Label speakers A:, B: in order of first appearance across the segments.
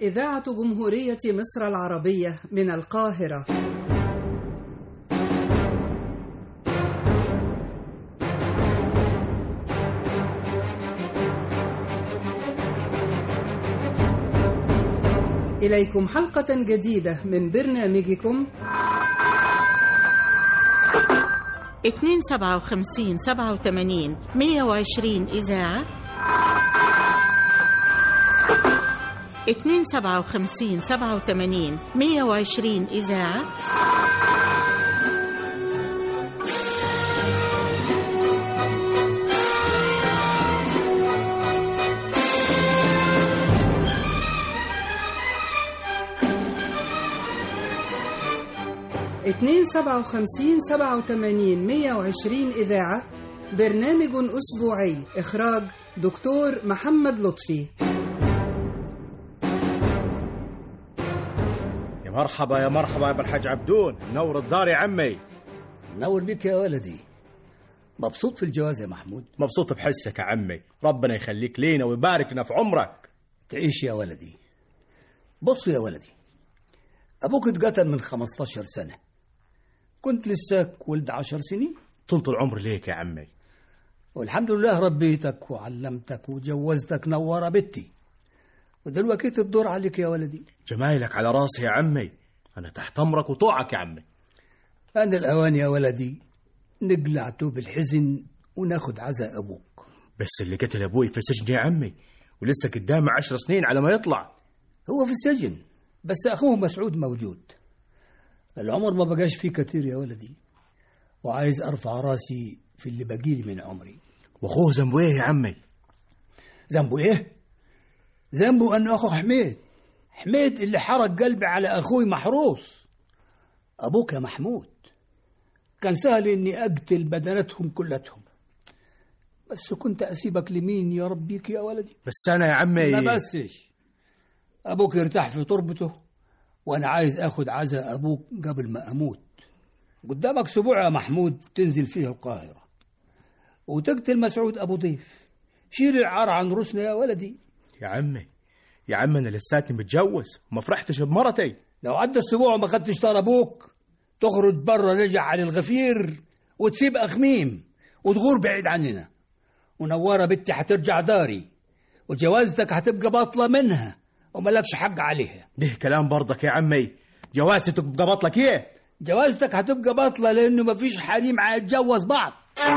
A: إذاعة جمهورية مصر العربية من القاهرة إليكم حلقة جديدة من برنامجكم
B: 257 87 120 إذاعة 257 87 120 إذاعة
A: اتنين سبعة وخمسين سبعة وتمانين مية وعشرين إذاعة برنامج أسبوعي إخراج دكتور محمد لطفي
C: يا مرحبا يا مرحبا يا بالحاج عبدون نور الدار يا عمي
D: نور بك يا ولدي مبسوط في الجواز يا محمود
C: مبسوط بحسك يا عمي ربنا يخليك لينا ويبارك لنا في عمرك
D: تعيش يا ولدي بص يا ولدي أبوك اتقتل من 15 سنة كنت لساك ولد عشر سنين
C: طولت العمر ليك يا عمي
D: والحمد لله ربيتك وعلمتك وجوزتك نورة بنتي ودلوقتي الدور عليك يا ولدي
C: جمايلك على راسي يا عمي أنا تحت أمرك وطوعك يا عمي
D: أنا الأوان يا ولدي نقلع توب الحزن وناخد عزاء أبوك
C: بس اللي قتل أبوي في السجن يا عمي ولسه قدامه عشر سنين على ما يطلع
D: هو في السجن بس أخوه مسعود موجود العمر ما بقاش فيه كتير يا ولدي وعايز أرفع راسي في اللي بقيلي من عمري
C: وأخوه ذنبه إيه يا عمي
D: ذنبه إيه؟ ذنبه أنه أخو حميد حميد اللي حرق قلبي على أخوي محروس أبوك يا محمود كان سهل إني أقتل بدنتهم كلتهم بس كنت أسيبك لمين يا ربيك يا ولدي
C: بس أنا يا عمي
D: ما بسش أبوك يرتاح في تربته وأنا عايز أخد عزاء أبوك قبل ما أموت قدامك أسبوع يا محمود تنزل فيه القاهرة وتقتل مسعود أبو ضيف شيل العار عن رسنا يا ولدي
C: يا عمي يا عم أنا لساتني متجوز وما فرحتش بمرتي
D: لو عدى الأسبوع وما خدتش طار أبوك تخرج بره رجع على الغفير وتسيب أخميم وتغور بعيد عننا ونورة بنتي هترجع داري وجوازتك هتبقى باطلة منها وملكش حق عليها
C: ده كلام برضك يا عمي جوازتك تبقى بطلك إيه
D: جوازتك هتبقى باطلة لأنه مفيش حريم هيتجوز بعض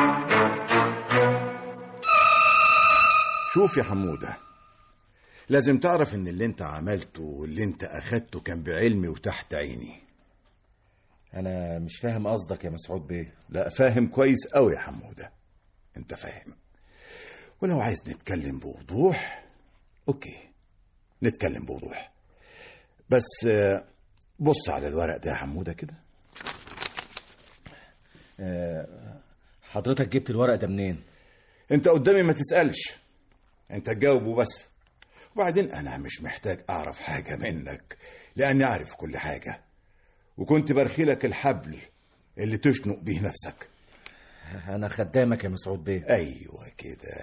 E: شوف يا حمودة لازم تعرف ان اللي انت عملته واللي انت اخدته كان بعلمي وتحت عيني
F: أنا مش فاهم قصدك يا مسعود بيه
E: لا فاهم كويس قوي يا حمودة انت فاهم ولو عايز نتكلم بوضوح اوكي نتكلم بوضوح بس آه، بص على الورق ده يا حمودة كده
F: حضرتك جبت الورق ده منين؟
E: انت قدامي ما تسألش انت تجاوب وبس وبعدين انا مش محتاج اعرف حاجة منك لاني عارف كل حاجة وكنت برخيلك الحبل اللي تشنق بيه نفسك
F: أنا خدامك يا مسعود بيه
E: ايوه كده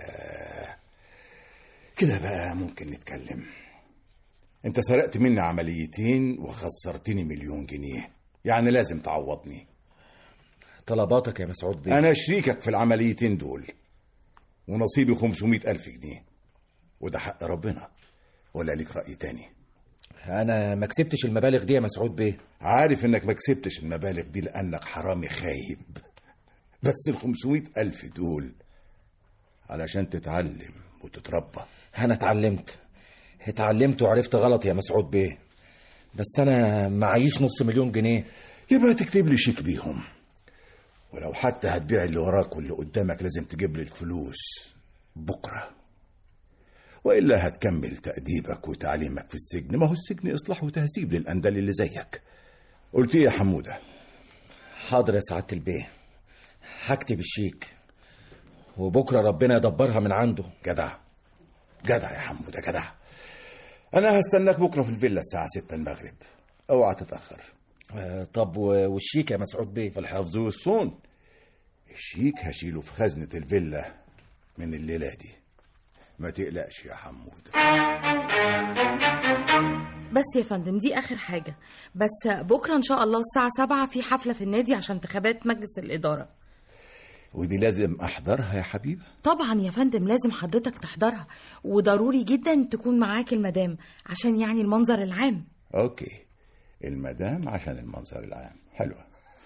E: كده بقى ممكن نتكلم انت سرقت مني عمليتين وخسرتني مليون جنيه يعني لازم تعوضني
F: طلباتك يا مسعود بيه
E: انا شريكك في العمليتين دول ونصيبي 500 الف جنيه وده حق ربنا ولا ليك رأي تاني
F: أنا ما كسبتش المبالغ دي يا مسعود بيه
E: عارف انك ما كسبتش المبالغ دي لانك حرامي خايب بس ال 500 الف دول علشان تتعلم وتتربى
F: أنا اتعلمت اتعلمت وعرفت غلط يا مسعود بيه بس أنا معيش نص مليون جنيه
E: يبقى تكتب لي شيك بيهم ولو حتى هتبيع اللي وراك واللي قدامك لازم تجيب لي الفلوس بكره والا هتكمل تأديبك وتعليمك في السجن ما هو السجن اصلاح وتهذيب للاندال اللي زيك قلت ايه يا حموده
F: حاضر يا سعادة البيه هكتب الشيك وبكرة ربنا يدبرها من عنده
E: جدع جدع يا حموده جدع انا هستناك بكره في الفيلا الساعه 6 المغرب اوعى تتاخر
F: آه، طب و- والشيك يا مسعود بيه
E: في الحفظ والصون الشيك هشيله في خزنة الفيلا من الليلة دي ما تقلقش يا حمود
G: بس يا فندم دي اخر حاجه بس بكره ان شاء الله الساعه 7 في حفله في النادي عشان انتخابات مجلس الاداره
E: ودي لازم احضرها يا حبيبه
G: طبعا يا فندم لازم حضرتك تحضرها وضروري جدا تكون معاك المدام عشان يعني المنظر العام
E: اوكي المدام عشان المنظر العام حلوه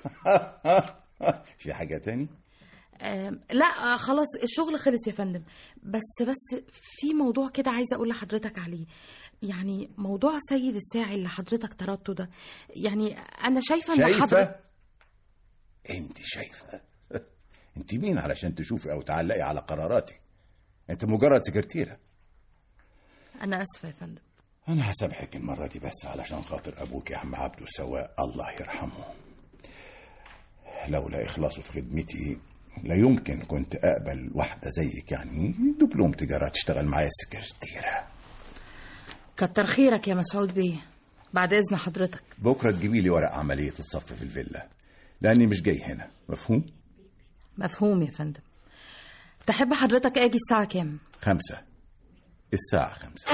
E: في حاجه تاني
G: آم، لا آه، خلاص الشغل خلص يا فندم بس بس في موضوع كده عايزه اقول لحضرتك عليه يعني موضوع سيد الساعي اللي حضرتك طردته ده يعني انا شايفه ان حضرتك
E: شايفه انت شايفه انت مين علشان تشوفي او تعلقي على قراراتي انت مجرد سكرتيره
G: انا اسفه يا فندم
E: انا هسامحك المره دي بس علشان خاطر ابوك يا عم عبده السواق الله يرحمه لولا اخلاصه في خدمتي لا يمكن كنت اقبل واحده زيك يعني دبلوم تجاره تشتغل معايا سكرتيره
G: كتر خيرك يا مسعود بيه بعد اذن حضرتك
E: بكره تجيبي لي ورق عمليه الصف في الفيلا لاني مش جاي هنا مفهوم
G: مفهوم يا فندم تحب حضرتك اجي الساعه كام
E: خمسة الساعة خمسة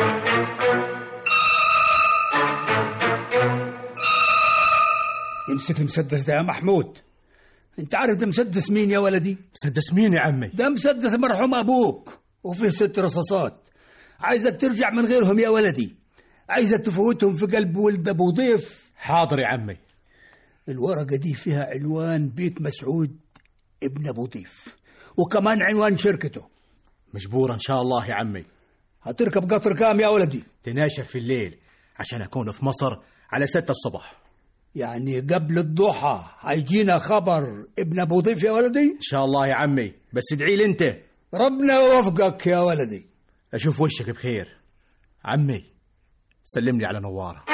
D: امسك المسدس ده يا محمود انت عارف ده مسدس مين يا ولدي
C: مسدس مين يا عمي
D: ده مسدس مرحوم ابوك وفيه ست رصاصات عايزك ترجع من غيرهم يا ولدي عايزك تفوتهم في قلب ولد ابو ضيف
C: حاضر يا عمي
D: الورقة دي فيها عنوان بيت مسعود ابن ابو ضيف وكمان عنوان شركته
C: مجبور ان شاء الله يا عمي
D: هتركب قطر كام يا ولدي
C: تناشر في الليل عشان اكون في مصر على ستة الصبح
D: يعني قبل الضحى هيجينا خبر ابن ابو ضيف يا ولدي
C: ان شاء الله يا عمي بس ادعي لي انت
D: ربنا يوفقك يا ولدي
C: اشوف وشك بخير عمي سلم لي على نواره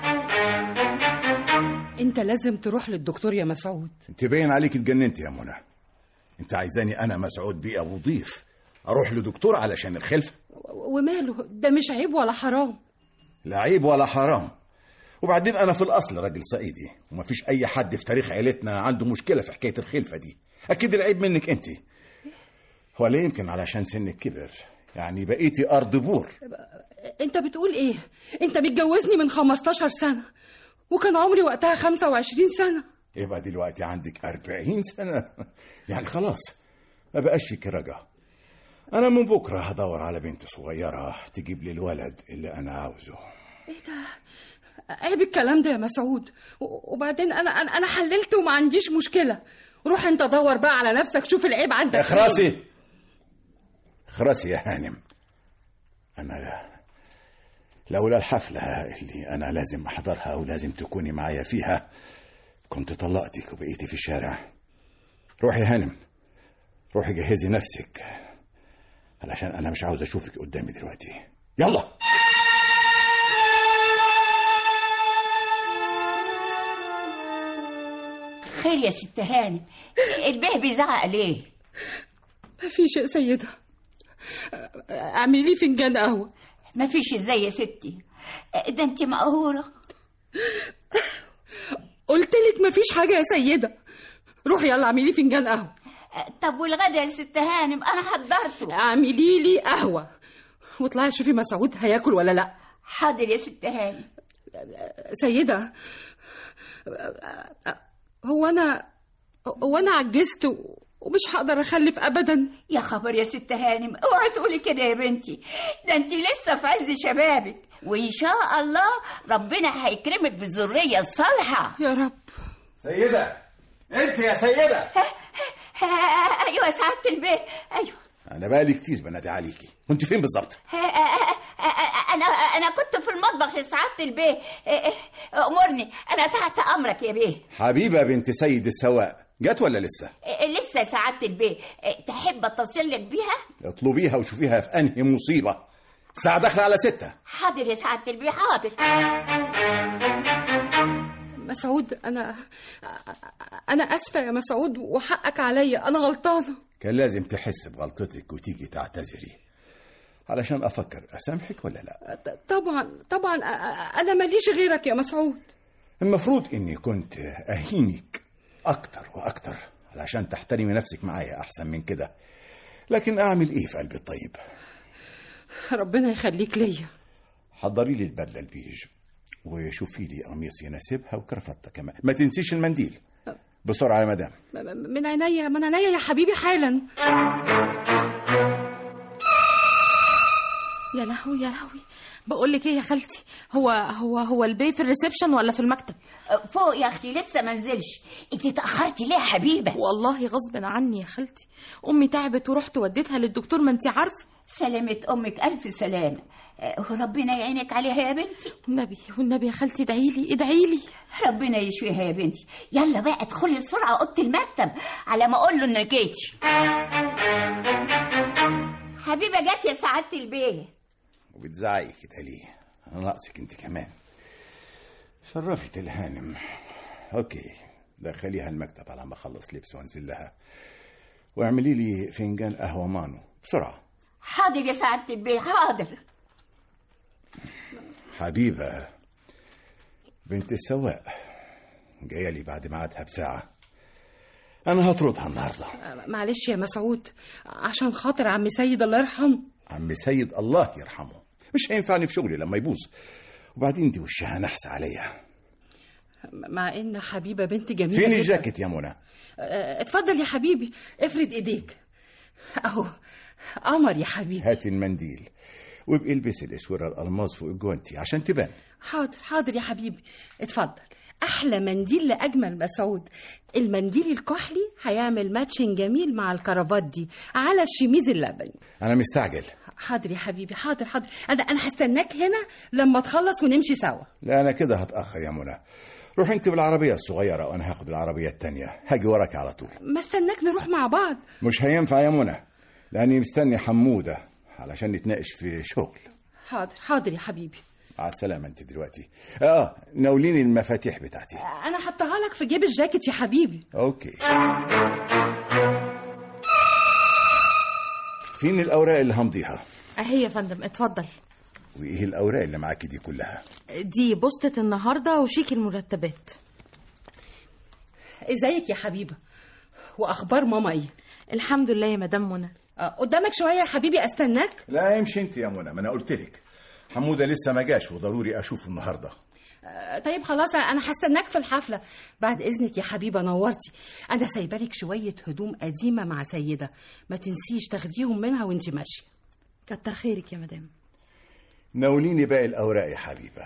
H: انت لازم تروح للدكتور يا مسعود
E: انت باين عليك اتجننت يا منى انت عايزاني انا مسعود بيه ابو ضيف اروح لدكتور علشان الخلفه
H: و- وماله ده مش عيب ولا حرام
E: لا عيب ولا حرام وبعدين انا في الاصل راجل صعيدي ومفيش اي حد في تاريخ عيلتنا عنده مشكله في حكايه الخلفه دي اكيد العيب منك انت ولا يمكن علشان سنك كبر يعني بقيتي ارض بور
H: انت بتقول ايه انت متجوزني من 15 سنة وكان عمري وقتها 25 سنة
E: يبقى دلوقتي عندك أربعين سنة يعني خلاص ما بقاش فيك رجا أنا من بكرة هدور على بنت صغيرة تجيب لي الولد اللي أنا عاوزه
H: عيب الكلام ده يا مسعود و- وبعدين انا انا انا حللت وما عنديش مشكلة روح انت دور بقى على نفسك شوف العيب عندك فين.
E: اخرسي اخرسي يا هانم أنا لا لولا الحفلة اللي أنا لازم أحضرها ولازم تكوني معايا فيها كنت طلقتك وبقيتي في الشارع روحي يا هانم روحي جهزي نفسك علشان أنا مش عاوز أشوفك قدامي دلوقتي يلا
I: خير يا ست هانم البيه بيزعق ليه
H: مفيش يا سيدة اعملي لي فنجان قهوة
I: مفيش ازاي يا ستي ده انت مقهورة
H: قلت لك مفيش حاجة يا سيدة روحي يلا اعملي لي فنجان قهوة
I: طب والغدا يا ست هانم انا حضرته
H: اعملي لي قهوة واطلعي شوفي مسعود هياكل ولا لا
I: حاضر يا ست هانم
H: سيدة هو أنا هو أنا عجزت و- ومش هقدر أخلف أبدا
I: يا خبر يا ست هانم اوعي تقولي كده يا بنتي ده انت لسه في عز شبابك وان شاء الله ربنا هيكرمك بالذريه الصالحه
H: يا رب
E: سيدة أنت يا سيدة
I: ايوه يا سعاده البيت ايوه
E: أنا بقالي كتير بنادي عليكي كنت فين بالظبط
I: انا انا كنت في المطبخ يا سعاده البيه امرني انا تحت امرك يا بيه
E: حبيبة بنت سيد السواق جت ولا لسه
I: لسه يا سعاده البيه تحب اتصل لك بيها
E: اطلبيها وشوفيها في أنهي مصيبة الساعة داخلة على ستة
I: حاضر يا سعاده البيه حاضر
H: مسعود أنا أنا آسفة يا مسعود وحقك عليا أنا غلطانة
E: كان لازم تحس بغلطتك وتيجي تعتذري علشان أفكر أسامحك ولا لا
H: ط- طبعا طبعا أ- أنا ماليش غيرك يا مسعود
E: المفروض إني كنت أهينك أكتر وأكتر علشان تحترمي نفسك معايا أحسن من كده لكن أعمل إيه في قلبي الطيب
H: ربنا يخليك ليا
E: حضري لي البدله البيج وشوفي لي قميص يناسبها وكرافته كمان ما تنسيش المنديل بسرعه يا مدام
H: م- م- من عينيا من عينيا يا حبيبي حالا
G: يا لهوي يا لهوي بقول لك ايه يا خالتي هو هو هو البي في الريسبشن ولا في المكتب
I: فوق يا اختي لسه ما نزلش انت اتاخرتي ليه يا حبيبه
G: والله غصب عني يا خالتي امي تعبت ورحت وديتها للدكتور ما انت عارفه
I: سلامة امك الف سلامه أه، وربنا يعينك عليها يا بنتي
G: والنبي والنبي يا خالتي ادعي لي ادعي لي
I: ربنا يشفيها يا بنتي يلا بقى ادخلي بسرعه اوضه المكتب على ما اقول له انك جيتي حبيبه جت يا سعاده البيه
E: وبتزعقي كده ليه انا ناقصك انت كمان شرفت الهانم اوكي دخليها المكتب على ما اخلص لبس وانزل لها واعملي لي فنجان قهوه مانو بسرعه
I: حاضر يا سعاده البيه حاضر
E: حبيبه بنت السواق جايه لي بعد ميعادها بساعه انا هطردها النهارده
H: معلش يا مسعود عشان خاطر عم سيد الله يرحمه
E: عم سيد الله يرحمه مش هينفعني في شغلي لما يبوظ وبعدين دي وشها نحس عليا
H: مع ان حبيبه بنت جميله
E: فين
H: جداً.
E: الجاكيت يا منى
H: آه، اتفضل يا حبيبي افرد ايديك اهو قمر يا حبيبي
E: هات المنديل وابقي البسي الاسوره الالماس فوق الجوانتي عشان تبان
H: حاضر حاضر يا حبيبي اتفضل احلى منديل لاجمل مسعود المنديل الكحلي هيعمل ماتشنج جميل مع الكرافات دي على الشميز اللبني
E: انا مستعجل
H: حاضر يا حبيبي حاضر حاضر انا انا هستناك هنا لما تخلص ونمشي سوا
E: لا انا كده هتاخر يا منى روح انت بالعربيه الصغيره وانا هاخد العربيه التانية هاجي وراك على طول
H: ما استناك نروح مع بعض
E: مش هينفع يا منى لاني مستني حموده علشان نتناقش في شغل
H: حاضر حاضر يا حبيبي
E: مع السلامه انت دلوقتي اه ناوليني المفاتيح بتاعتي
H: انا حطها لك في جيب الجاكيت يا حبيبي
E: اوكي فين الاوراق اللي همضيها
G: اهي يا فندم اتفضل
E: وايه الاوراق اللي معاكي دي كلها
G: دي بوستة النهارده وشيك المرتبات
H: ازيك يا حبيبه واخبار ماما ايه
G: الحمد لله يا مدام منى
H: آه، قدامك شويه يا حبيبي استناك
E: لا امشي انت يا منى ما انا قلت لك حموده لسه ما جاش وضروري اشوفه النهارده
H: آه، طيب خلاص انا هستناك في الحفله بعد اذنك يا حبيبه نورتي انا سايبالك شويه هدوم قديمه مع سيده ما تنسيش تاخديهم منها وانت ماشيه
G: كتر خيرك يا مدام
E: ناوليني باقي الاوراق يا حبيبه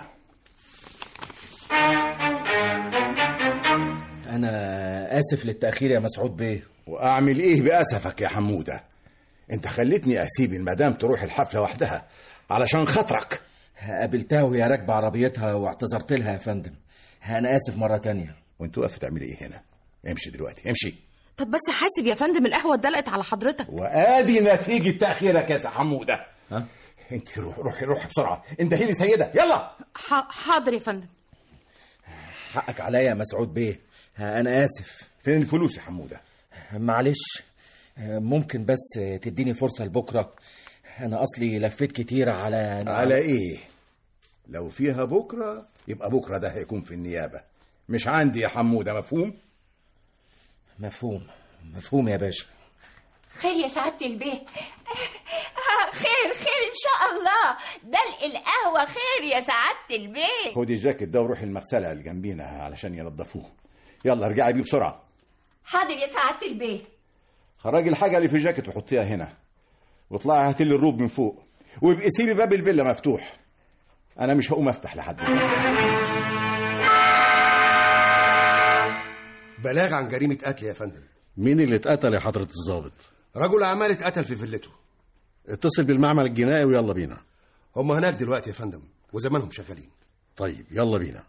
F: انا اسف للتاخير يا مسعود بيه
E: واعمل ايه باسفك يا حموده انت خلتني اسيب المدام تروح الحفله وحدها علشان خاطرك
F: قابلتها وهي راكبه عربيتها واعتذرت لها يا فندم انا اسف مره تانية
E: وانت واقفه تعملي ايه هنا امشي دلوقتي امشي
G: طب بس حاسب يا فندم القهوه اتدلقت على حضرتك
E: وادي نتيجه تاخيرك يا سي حموده
F: ها
E: انت روح روحي روحي بسرعه انت هي سيده يلا
G: ح- حاضر يا فندم
F: حقك عليا يا مسعود بيه انا اسف
E: فين الفلوس يا حموده
F: معلش ممكن بس تديني فرصه لبكره انا اصلي لفيت كتير على
E: على ايه لو فيها بكره يبقى بكره ده هيكون في النيابه مش عندي يا حموده مفهوم
F: مفهوم مفهوم يا باشا
I: خير يا سعاده البيه آه، خير خير ان شاء الله دلق القهوه خير يا سعاده البيه
E: خدي الجاكيت ده وروحي المغسله اللي جنبينا علشان ينضفوه يلا ارجعي بيه بسرعه
I: حاضر يا سعاده البيه
E: خرجي الحاجه اللي في الجاكيت وحطيها هنا واطلعي هاتي لي الروب من فوق وابقي سيبي باب الفيلا مفتوح انا مش هقوم افتح لحد
J: بلاغ عن جريمة قتل يا فندم
K: مين اللي اتقتل يا حضرة الضابط؟
J: رجل أعمال اتقتل في فيلته
K: اتصل بالمعمل الجنائي ويلا بينا
J: هم هناك دلوقتي يا فندم وزمانهم شغالين
K: طيب يلا بينا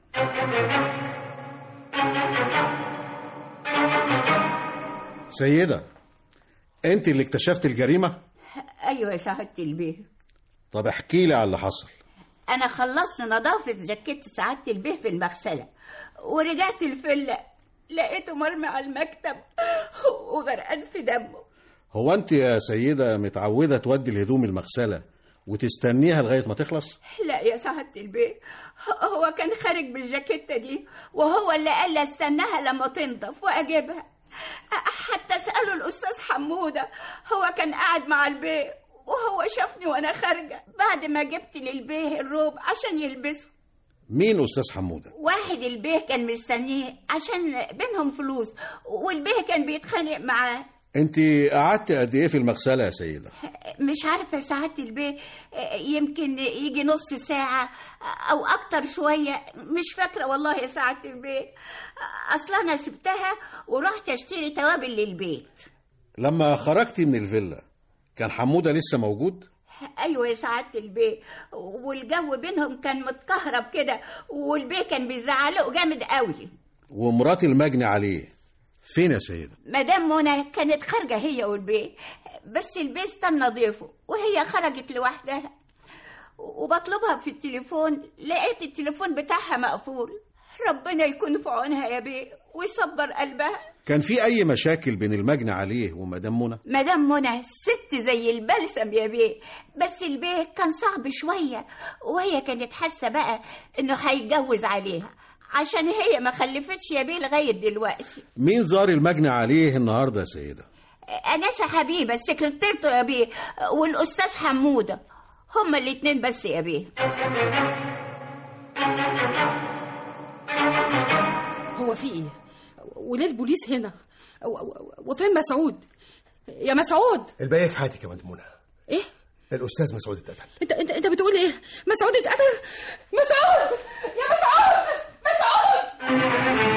K: سيدة انت اللي اكتشفت الجريمة؟
I: ايوه يا سعاده البيه
K: طب احكي لي على اللي حصل
I: انا خلصت نظافه جاكيت سعاده البيه في المغسله ورجعت الفيلا لقيته مرمي على المكتب وغرقان في دمه
K: هو انت يا سيدة متعودة تودي الهدوم المغسلة وتستنيها لغاية ما تخلص؟
I: لا يا سعاده البيه هو كان خارج بالجاكيته دي وهو اللي قال لي استناها لما تنضف واجيبها حتى ساله الاستاذ حموده هو كان قاعد مع البيه وهو شافني وانا خارجه بعد ما جبت للبيه الروب عشان يلبسه
K: مين استاذ حموده
I: واحد البيه كان مستنيه عشان بينهم فلوس والبيه كان بيتخانق معاه
K: انت قعدت قد ايه في المغسله يا سيده
I: مش عارفة ساعات البيت يمكن يجي نص ساعة أو أكتر شوية مش فاكرة والله يا ساعة البيت أصل أنا سبتها ورحت أشتري توابل للبيت
K: لما خرجتي من الفيلا كان حموده لسه موجود
I: أيوة يا ساعة البيت والجو بينهم كان متكهرب كده والبيه كان بيزعله جامد قوي
K: ومرات المجني عليه فين يا سيده
I: مدام منى كانت خارجة هي والبيه بس البيه استنى ضيفه وهي خرجت لوحدها وبطلبها في التليفون لقيت التليفون بتاعها مقفول ربنا يكون في عونها يا بيه ويصبر قلبها
K: كان في اي مشاكل بين المجني عليه ومدام منى
I: مدام منى ست زي البلسم يا بيه بس البيه كان صعب شوية وهي كانت حاسة بقى انه هيتجوز عليها عشان هي ما خلفتش يا بيه لغاية دلوقتي
K: مين زار المجني عليه النهارده يا سيده
I: أنسة حبيبة سكرتيرته يا بيه والأستاذ حمودة هما الاتنين بس يا بيه
H: هو في ايه وليه البوليس هنا و- و- وفين مسعود يا مسعود
J: الباقي في حياتك يا مدام منى
H: ايه
J: الاستاذ مسعود اتقتل
H: انت انت انت بتقول ايه مسعود اتقتل مسعود يا مسعود مسعود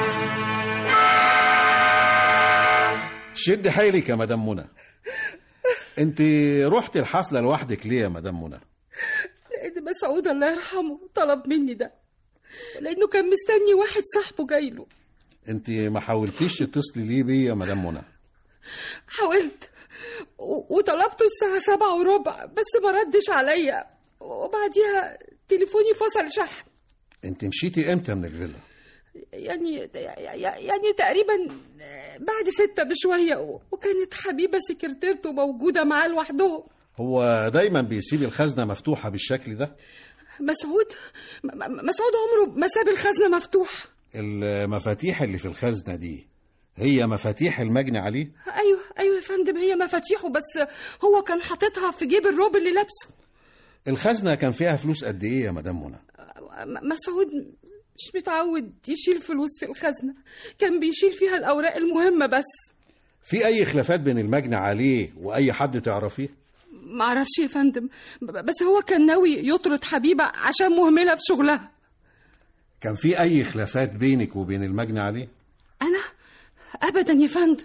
K: شد حيلك يا مدام منى انت رحت الحفله لوحدك ليه يا مدام منى
H: لان مسعود الله يرحمه طلب مني ده لانه كان مستني واحد صاحبه جاي له
K: انت ما حاولتيش تتصلي ليه بيا يا مدام منى
H: حاولت و- وطلبته الساعة سبعة وربع بس ما ردش عليا وبعديها تليفوني فصل شحن
K: انت مشيتي امتى من الفيلا
H: يعني يعني تقريبا بعد ستة بشوية و- وكانت حبيبة سكرتيرته موجودة معاه لوحدهم
K: هو دايما بيسيب الخزنه مفتوحه بالشكل ده
H: مسعود م- م- مسعود عمره ما ساب الخزنة مفتوحة
K: المفاتيح اللي في الخزنه دي هي مفاتيح المجني عليه
H: ايوه ايوه يا فندم هي مفاتيحه بس هو كان حاططها في جيب الروب اللي لابسه
K: الخزنه كان فيها فلوس قد ايه يا مدام منى
H: م- مسعود مش متعود يشيل فلوس في الخزنة كان بيشيل فيها الأوراق المهمة بس
K: في اي خلافات بين المجني عليه واي حد تعرفيه
H: معرفش يا فندم ب- بس هو كان ناوي يطرد حبيبة عشان مهملة في شغلها
K: كان في اي خلافات بينك وبين المجني عليه
H: أنا أبدا يا فندم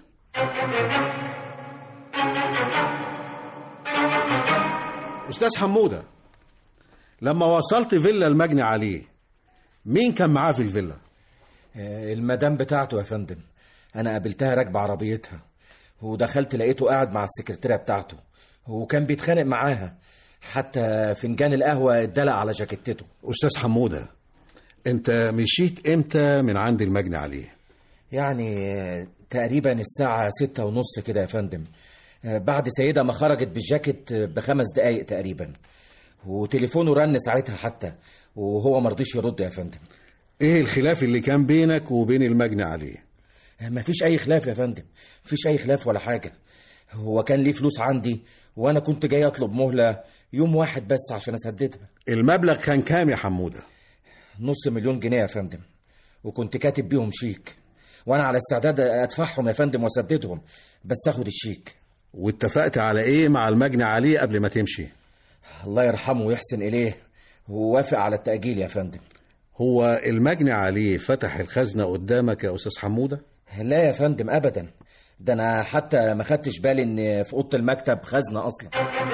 K: استاذ حموده لما وصلت فيلا المجني عليه مين كان معاه في الفيلا
F: آه، المدام بتاعته يا فندم انا قابلتها راكبه عربيتها ودخلت لقيته قاعد مع السكرتيره بتاعته وكان بيتخانق معاها حتى فنجان القهوه اتدلق على جاكيتته
K: استاذ حموده انت مشيت امتى من عند المجني عليه
F: يعني آه، تقريبا الساعة ستة ونص كده يا فندم آه، بعد سيدة ما خرجت بالجاكيت آه، بخمس دقايق تقريبا وتليفونه رن ساعتها حتى وهو مرضيش يرد يا فندم
K: ايه الخلاف اللي كان بينك وبين المجني عليه
F: ما فيش اي خلاف يا فندم فيش اي خلاف ولا حاجة هو كان ليه فلوس عندي وانا كنت جاي اطلب مهلة يوم واحد بس عشان اسددها
K: المبلغ كان كام يا حموده
F: نص مليون جنيه يا فندم وكنت كاتب بيهم شيك وانا على استعداد ادفعهم يا فندم واسددهم بس اخد الشيك
K: واتفقت على ايه مع المجني عليه قبل ما تمشي
F: الله يرحمه ويحسن اليه ووافق على التأجيل يا فندم
K: هو المجني عليه فتح الخزنه قدامك يا استاذ حموده
F: لا يا فندم ابدا ده انا حتى ما خدتش بالي ان في اوضه المكتب خزنه اصلا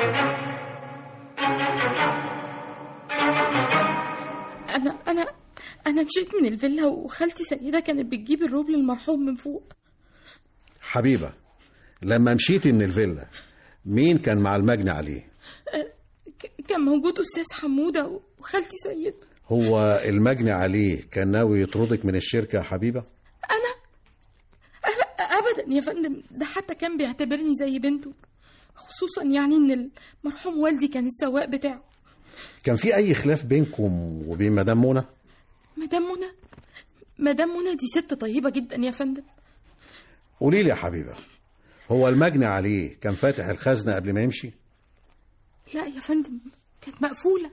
G: انا انا انا مشيت من الفيلا وخالتي سيده كانت بتجيب الروب للمرحوم من فوق
K: حبيبه لما مشيتي من الفيلا مين كان مع المجني عليه
G: ك- كان موجود استاذ حموده وخالتي سيده
K: هو المجني عليه كان ناوي يطردك من الشركه يا حبيبه
G: ابدا يا فندم ده حتى كان بيعتبرني زي بنته خصوصا يعني ان المرحوم والدي كان السواق بتاعه
K: كان في اي خلاف بينكم وبين مدام منى
G: مدام منى مدام منى دي ست طيبه جدا يا فندم
K: قولي لي يا حبيبه هو المجني عليه كان فاتح الخزنه قبل ما يمشي
G: لا يا فندم كانت مقفولة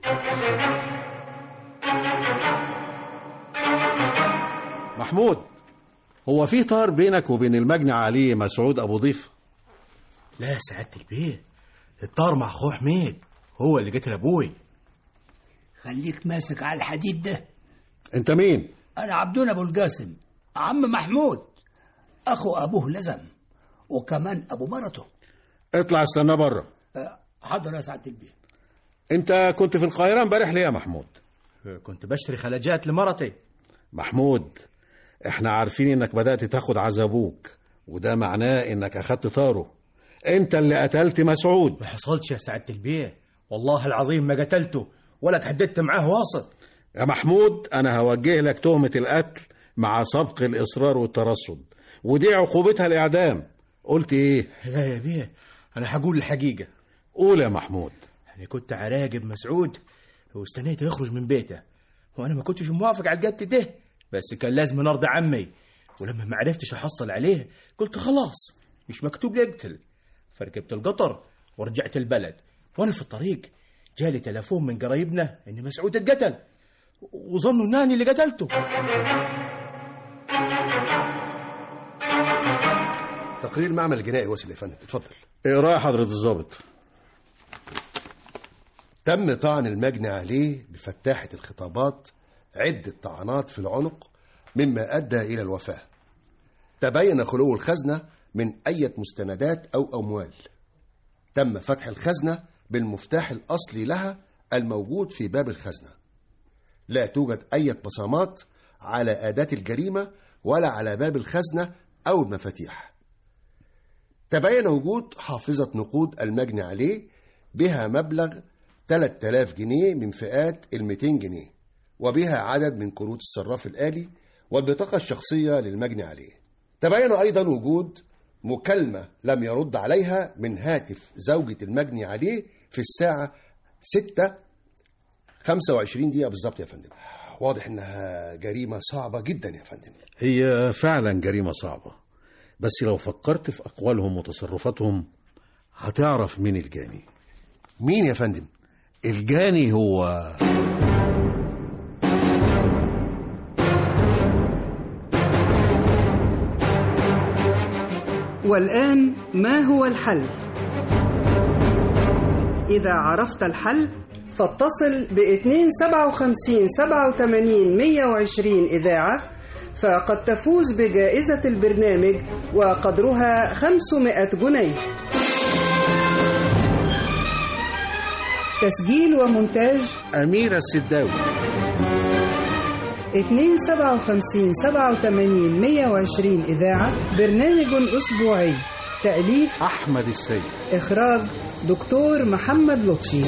K: محمود هو في طار بينك وبين المجني عليه مسعود ابو ضيف
C: لا يا سعادة البيه الطار مع اخوه حميد هو اللي قتل ابوي
D: خليك ماسك على الحديد ده
K: انت مين
D: انا عبدون ابو القاسم عم محمود اخو ابوه لزم وكمان ابو مرته
K: اطلع استنى بره
D: أه، حاضر يا سعاده البيه
K: انت كنت في القاهره امبارح ليه يا محمود
C: كنت بشتري خلاجات لمرتي
K: محمود احنا عارفين انك بدات تاخد عذابوك وده معناه انك اخدت طاره انت اللي قتلت مسعود
C: ما حصلش يا سعادة البيه والله العظيم ما قتلته ولا تحددت معاه واسط
K: يا محمود انا هوجه لك تهمه القتل مع سبق الاصرار والترصد ودي عقوبتها الاعدام قلت ايه
C: لا يا بيه انا هقول الحقيقة
K: قول يا محمود
C: انا كنت عراقب مسعود واستنيته يخرج من بيته وانا ما كنتش موافق على القتل ده بس كان لازم نرضى عمي ولما ما عرفتش احصل عليه قلت خلاص مش مكتوب لي اقتل فركبت القطر ورجعت البلد وانا في الطريق جالي تلفون من قرايبنا ان مسعود اتقتل وظنوا انني اللي قتلته
J: تقرير المعمل الجنائي وصل يا فندم اتفضل
K: اقرا يا حضره الضابط
J: تم طعن المجني عليه بفتاحة الخطابات عدة طعنات في العنق مما أدى إلى الوفاة تبين خلو الخزنة من أي مستندات أو أموال تم فتح الخزنة بالمفتاح الأصلي لها الموجود في باب الخزنة لا توجد أي بصمات على أداة الجريمة ولا على باب الخزنة أو المفاتيح تبين وجود حافظة نقود المجني عليه بها مبلغ 3000 جنيه من فئات ال 200 جنيه وبها عدد من كروت الصراف الآلي والبطاقة الشخصية للمجني عليه تبين أيضا وجود مكالمة لم يرد عليها من هاتف زوجة المجني عليه في الساعة 6 25 دقيقة بالظبط يا فندم واضح إنها جريمة صعبة جدا يا فندم
K: هي فعلا جريمه صعبه بس لو فكرت في اقوالهم وتصرفاتهم هتعرف مين الجاني
J: مين يا فندم
K: الجاني هو
A: والآن ما هو الحل؟ إذا عرفت الحل فاتصل ب 257 87 120 إذاعة فقد تفوز بجائزة البرنامج وقدرها 500 جنيه تسجيل ومونتاج
K: أميرة السداوي
A: 257 87 120 إذاعة برنامج أسبوعي تأليف
K: أحمد السيد
A: إخراج دكتور محمد لطفي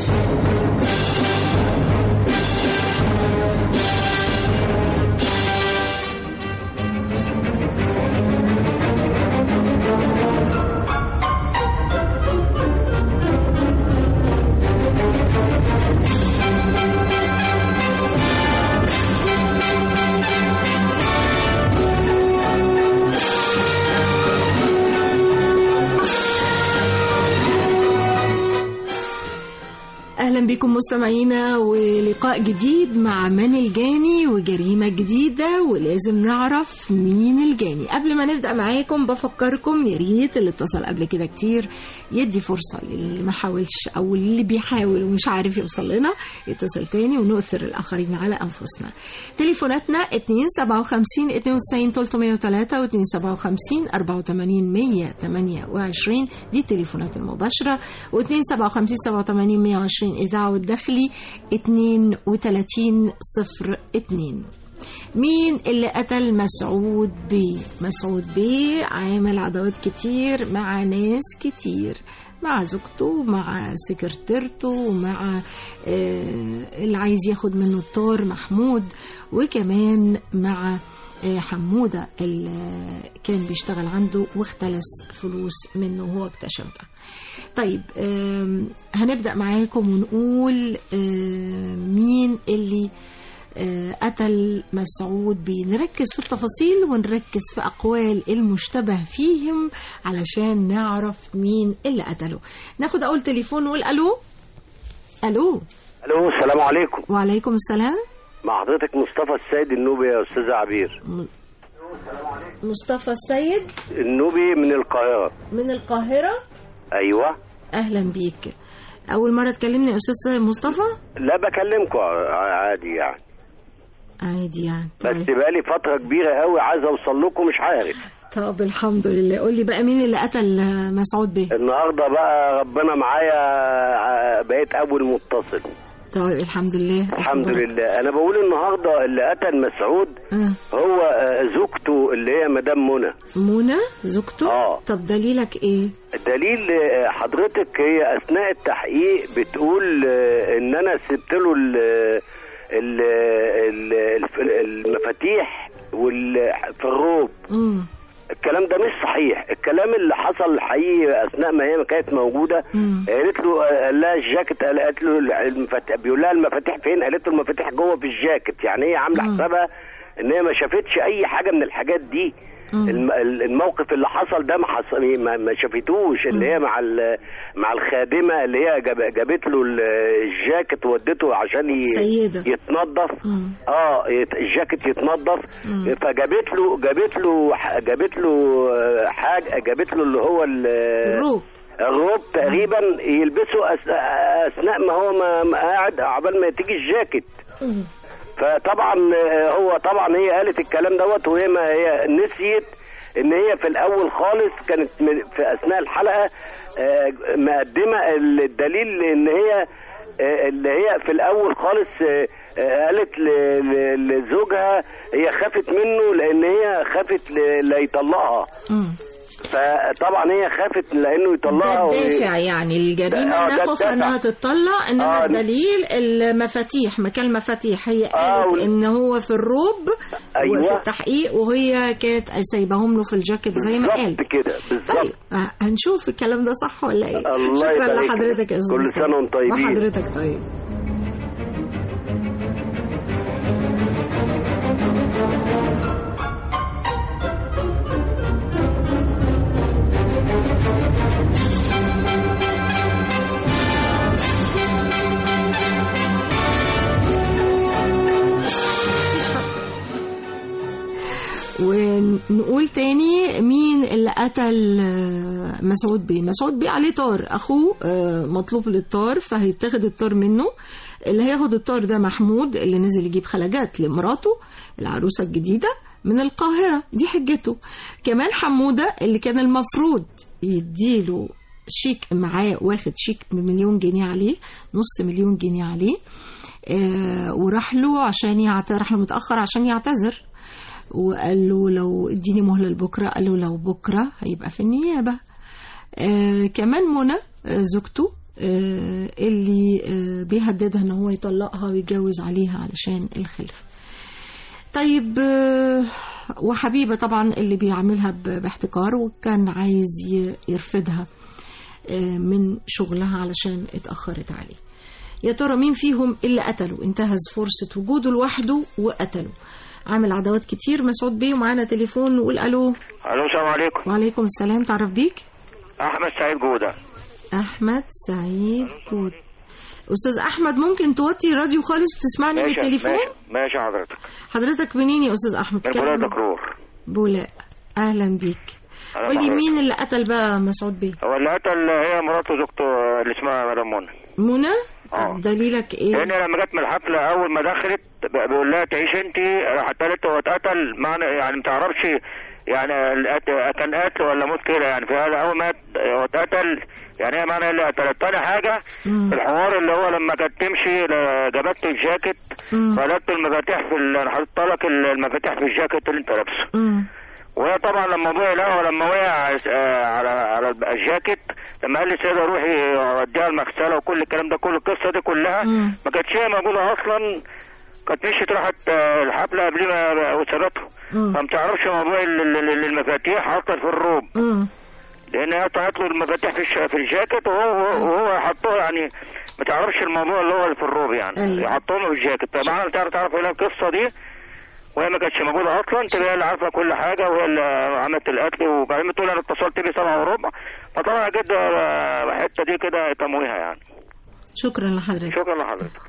L: اهلا بكم مستمعينا ولقاء جديد مع من الجاني وجريمه جديده ولازم نعرف مين الجاني قبل ما نبدا معاكم بفكركم يا ريت اللي اتصل قبل كده كتير يدي فرصه للي ما حاولش او اللي بيحاول ومش عارف يوصل لنا يتصل تاني ونؤثر الاخرين على انفسنا تليفوناتنا 257 92 303 و 257 84 128 دي التليفونات المباشره و 257 87 120 إذاعة والداخلي 32 صفر 2 مين اللي قتل مسعود بيه مسعود بيه عامل عداوات كتير مع ناس كتير مع زوجته مع سكرتيرته مع آه اللي عايز ياخد منه الطار محمود وكمان مع آه حمودة اللي كان بيشتغل عنده واختلس فلوس منه وهو اكتشفها طيب هنبدأ معاكم ونقول مين اللي قتل مسعود بيه نركز في التفاصيل ونركز في أقوال المشتبه فيهم علشان نعرف مين اللي قتله ناخد أول تليفون ونقول ألو الو
M: الو السلام عليكم
L: وعليكم السلام
M: مع حضرتك مصطفى السيد النوبي يا استاذ عبير
L: مصطفى السيد
M: النوبي من القاهره
L: من القاهرة
M: ايوه
L: اهلا بيك اول مرة تكلمني يا استاذ مصطفى
M: لا بكلمكم عادي يعني
L: عادي يعني
M: بس بقالي فتره كبيره قوي عايز اوصل لكم مش عارف
L: طب الحمد لله قول لي بقى مين اللي قتل مسعود بيه
M: النهارده بقى ربنا معايا ع- بقيت اول متصل
L: طيب الحمد لله
M: الحمد لله انا بقول النهارده اللي قتل مسعود
L: آه.
M: هو آه، زوجته اللي هي مدام منى
L: منى زوجته
M: اه
L: طب دليلك ايه
M: دليل آه، حضرتك هي اثناء التحقيق بتقول آه، ان انا سبت له ال ال ال الف- المفاتيح وال في الروب
L: مم.
M: الكلام ده مش صحيح الكلام اللي حصل الحقيقي اثناء ما هي ما كانت موجوده قالت له قال لها الجاكيت قالت له المفاتيح بيقول لها المفاتيح فين قالت له المفاتيح جوه في الجاكيت يعني هي عامله حسابها ان هي ما شافتش اي حاجه من الحاجات دي الم- ال- الموقف اللي حصل ده ما حصل ما, ما شافتوش اللي هي مع ال- مع الخادمه اللي هي جاب- جابت له ال- الجاكيت ودته عشان ي-
L: سيدة.
M: يتنظف اه يت- الجاكيت يتنظف فجابت له جابت له ح- جابت له آه، حاجه جابت له اللي هو ال-
L: الروب
M: الروب تقريبا يلبسه أس- اثناء ما هو ما ما قاعد عبال ما تيجي الجاكيت فطبعا آه، هو طبعا هي قالت الكلام دوت وهي ما هي نسيت ان هي في الاول خالص كانت من- في اثناء الحلقه آه، مقدمه الدليل ان هي آه، اللي هي في الاول خالص آه، آه، قالت ل- ل- لزوجها هي خافت منه لان هي خافت ل- لا يطلقها فطبعا هي خافت لانه يطلقها وي-
L: الدافع يعني الجريمة
M: آه، ده
L: انها خوف
M: الدافع.
L: انها تطلق انما
M: آه.
L: الدليل المفاتيح مكان المفاتيح هي قالت
M: وال-
L: ان هو في الروب
M: أيوة.
L: وفي التحقيق وهي كانت سايباهم له في الجاكيت زي ما قال
M: بالظبط كده بالظبط
L: آه، هنشوف الكلام ده صح ولا ايه
M: الله
L: شكرا
M: يبارك لك.
L: لحضرتك يا استاذ
M: كل
L: مصطفى.
M: سنة وانتم طيبين.
L: وحضرتك طيب ونقول تاني مين اللي قتل آه، مسعود بيه مسعود بيه عليه طار اخوه آه، مطلوب للطار فهيتاخد الطار منه اللي هياخد الطار ده محمود اللي نزل يجيب خلاجات لمراته العروسه الجديده من القاهره دي حجته كمان حموده اللي كان المفروض يديله شيك معاه واخد شيك بمليون جنيه عليه نص مليون جنيه عليه آه وراح له عشان يعتذر راح له متاخر عشان يعتذر وقال له لو اديني مهله لبكره قال له لو بكره هيبقى في النيابه آه كمان منى آه زوجته آه اللي آه بيهددها ان هو يطلقها ويتجوز عليها علشان الخلفه طيب آه وحبيبه طبعا اللي بيعملها ب- باحتكار وكان عايز ي- يرفدها آه من شغلها علشان اتاخرت عليه يا ترى مين فيهم اللي قتله انتهز فرصه وجوده لوحده وقتله عامل عداوات كتير مسعود بيه ومعانا تليفون نقول الو
N: الو السلام عليكم
L: وعليكم السلام تعرف بيك
N: احمد سعيد جوده
L: احمد سعيد جود استاذ احمد ممكن توطي الراديو خالص وتسمعني
N: ماشي
L: بالتليفون
N: ماشي ماشي حضرتك
L: حضرتك منين يا استاذ احمد
N: من
L: كلام-
N: بلاد دكرور
L: بولاء اهلا بيك
N: أهلا
L: قول لي
N: بحضرتك.
L: مين اللي قتل بقى مسعود بيه
N: هو اللي قتل هي مراته زوجته اللي اسمها مدام منى
L: منى
N: اه
L: دليلك ايه
N: لان لما جت من الحفله اول ما دخلت ب- بيقول لها تعيش انت راحت قالت هو اتقتل معنى يعني ما تعرفش يعني القت- كان قتل ولا موت كده يعني في هذا اول ما ات- هو اتقتل يعني هي معنى اللي قتلت تاني حاجه الحوار اللي هو لما كانت تمشي ل- جابت له الجاكيت فقالت له المفاتيح في ال- انا حاطط لك ال- المفاتيح في الجاكيت اللي انت لابسه وهي طبعا لما ابويا لقى لما وقع آه، على على الجاكيت لما قال لي سيدة روحي اوديها المغسله وكل الكلام ده كل القصه دي كلها ما كانتش هي موجوده اصلا كانت مشيت راحت آه، الحفله قبل ما وصلته فما تعرفش موضوع ال- ال- ال- المفاتيح حاطه في الروب لان هي طلعت له المفاتيح في الش- في الجاكيت وهو وهو حطوها يعني ما تعرفش الموضوع اللي هو في الروب يعني
L: أيوة.
N: حطوهم في الجاكيت طبعا انت تعرف تعرف ايه القصه دي وهي ما كانتش موجوده اصلا تبقى هي اللي عارفه كل حاجه وهي اللي عملت القتل وبعدين بتقول انا اتصلت بيه سبعة وربع فطبعا اكيد آه، الحته دي كده تمويها يعني
L: شكرا لحضرتك
N: شكرا لحضرتك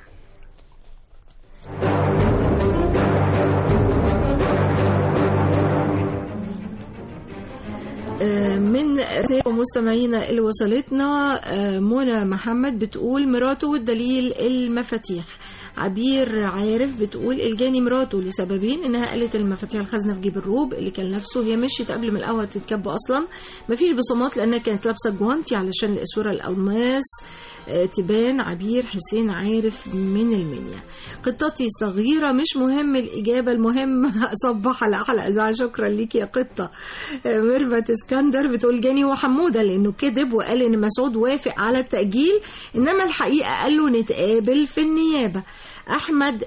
L: آه، من رسائل مستمعينا اللي وصلتنا آه، منى محمد بتقول مراته والدليل المفاتيح عبير عارف بتقول الجاني مراته لسببين انها قالت المفاتيح الخزنه في جيب الروب اللي كان لابسه هي مشيت قبل ما القهوه تتكب اصلا مفيش بصمات لانها كانت لابسه جوانتي علشان الاسوره الالماس آه، تبان عبير حسين عارف من المنيا قطتي صغيرة مش مهم الإجابة المهم أصبح على أحلى إذاعة شكرا ليك يا قطة آه، ميرفت اسكندر بتقول جاني هو حمودة لأنه كذب وقال إن مسعود وافق على التأجيل إنما الحقيقة قال له نتقابل في النيابة أحمد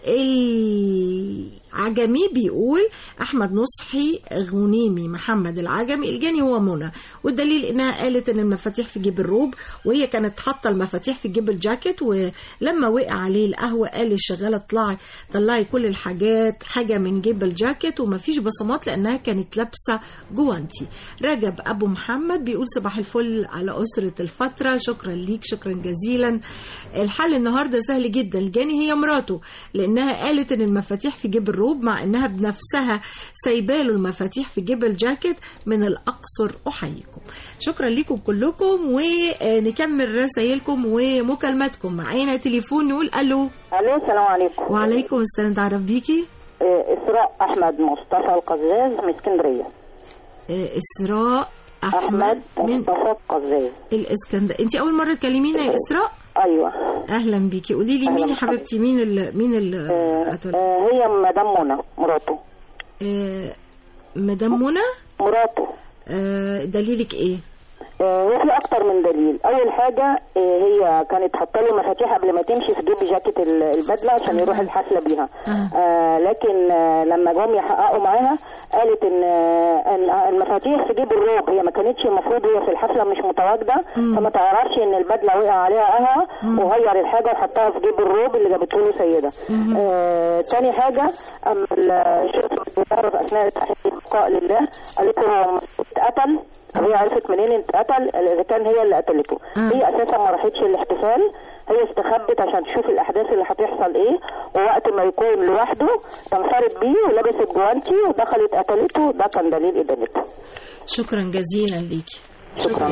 L: العجمي بيقول أحمد نصحي غنيمي محمد العجمي الجاني هو منى والدليل إنها قالت إن المفاتيح في جيب الروب وهي كانت حاطة المفاتيح في جيب الجاكيت ولما وقع عليه القهوة قال للشغالة اطلعي طلعي كل الحاجات حاجة من جيب الجاكيت ومفيش بصمات لأنها كانت لابسة جوانتي رجب أبو محمد بيقول صباح الفل على أسرة الفترة شكرا ليك شكرا جزيلا الحل النهاردة سهل جدا الجاني هي مراته لأنها قالت إن المفاتيح في جيب الروب مع إنها بنفسها سايباله المفاتيح في جيب الجاكيت من الأقصر أحييكم شكرا لكم كلكم ونكمل رسائلكم ومكالماتكم معانا تليفون نقول ألو
O: الو السلام عليكم
L: وعليكم السلام تعرف بيكي
O: آه، اسراء احمد مصطفى القزاز من اسكندريه
L: آه، إسراء
O: احمد مصطفى القزاز
L: الاسكندر انت اول مره تكلمينا يا اسراء
O: ايوه
L: اهلا بيكي قولي لي مين يا حبيبتي مين ال مين ال قتل
O: آه، هي مدام منى مراته
L: آه، مدام منى
O: مراته
L: آه، دليلك ايه
O: آه، وفي اكتر من دليل اول حاجه آه، هي كانت حاطه له مفاتيح قبل ما تمشي في جيب جاكيت ال- البدله عشان يروح الحفله بيها آه لكن آه لما جم يحققوا معاها قالت ان آه إن المفاتيح في جيب الروب هي ما كانتش المفروض هي في الحفله مش متواجده فما تعرفش ان البدله وقع عليها قهوه وغير الحاجه وحطها في جيب الروب اللي جابته له سيده آه تاني حاجه اما الشرطه بتعرف اثناء تحقيق البقاء لله قالت له هو اتقتل هي عرفت منين انت قتل اذا كان هي اللي قتلته هي اساسا ما راحتش الاحتفال هي استخبت عشان تشوف الاحداث اللي هتحصل ايه ووقت ما يكون لوحده تنفرد بيه ولبست جوانتي ودخلت قتلته ده كان دليل ادانته
L: شكرا جزيلا ليكي
O: شكرا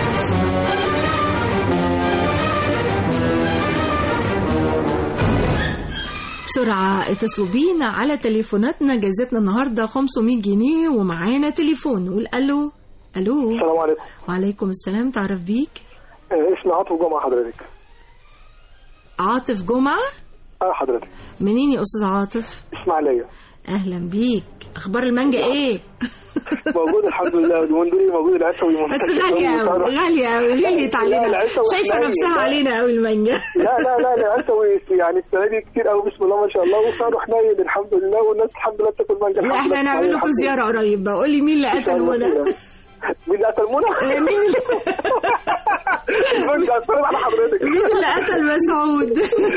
L: بسرعة اتصلوا بينا على تليفوناتنا جازتنا النهاردة 500 جنيه ومعانا تليفون نقول ألو ألو
P: السلام عليكم
L: وعليكم السلام تعرف بيك
P: آه، اسمي عاطف جمعة حضرتك
L: عاطف جمعة
P: اه حضرتك
L: منين يا أستاذ عاطف
P: اسماعيلية
L: أهلا بيك أخبار المانجا إيه
P: موجود الحمد لله اليومين دول موجود العسوي
L: بس غالية أوي غالية أوي غليت علينا شايفة نفسها علينا أوي المانجا
P: لا لا لا العسوي يعني السنة دي كتير قوي بسم الله ما شاء الله وسعره حنين الحمد لله والناس الحمد لله بتاكل مانجا
L: لا
P: الحمد
L: احنا
P: لله.
L: هنعمل لكم
P: الحمد لله.
L: زيارة قريب بقى قولي مين اللي قتل منى
P: مين اللي قتل منى؟
L: مين اللي
P: مانجا هتفرج على حضرتك
L: مين اللي قتل مسعود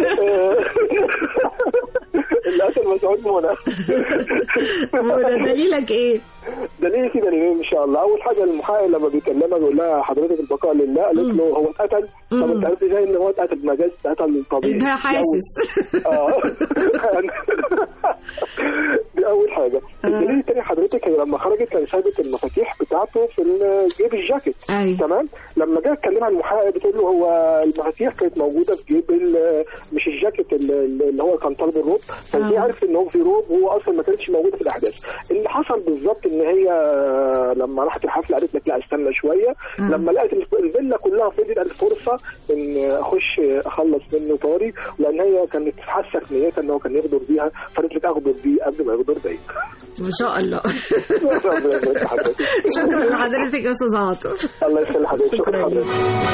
P: اللي قتل مسعود منى
L: منى دليلك ايه؟
P: دليل في دليلين ان شاء الله اول حاجه المحقق لما بيكلمها يقول لها حضرتك البقاء لله قالت له هو اتقتل طب انت عرفت ازاي ان هو اتقتل بمجاز اتقتل طبيعي
L: ده حاسس
P: اه دي اول حاجه الدليل الثاني حضرتك هي لما خرجت كان سابت المفاتيح بتاعته في ال- جيب الجاكيت
L: أي.
P: تمام لما جت تكلمها المحقق بتقول له هو المفاتيح كانت موجوده في جيب ال- مش الجاكيت ال- اللي هو كان طالب الروب فدي
L: آه.
P: عرف ان هو في روب وهو اصلا ما كانتش موجوده في الاحداث اللي حصل بالظبط ان هي لما راحت الحفله قالت لك لا استنى شويه لما لقت الف- الفيلا كلها فضيت قالت فرصه ان اخش اخلص منه طاري لان هي كانت حاسه في نيتها ان هو كان يغدر بيها فقالت لك اغدر بيه قبل ما يغدر بيا
L: ما شاء الله
P: ربنا يبارك حضرتك.
L: شكرا لحضرتك يا استاذ عاطف
P: الله يسلم حضرتك شكرا حضرتك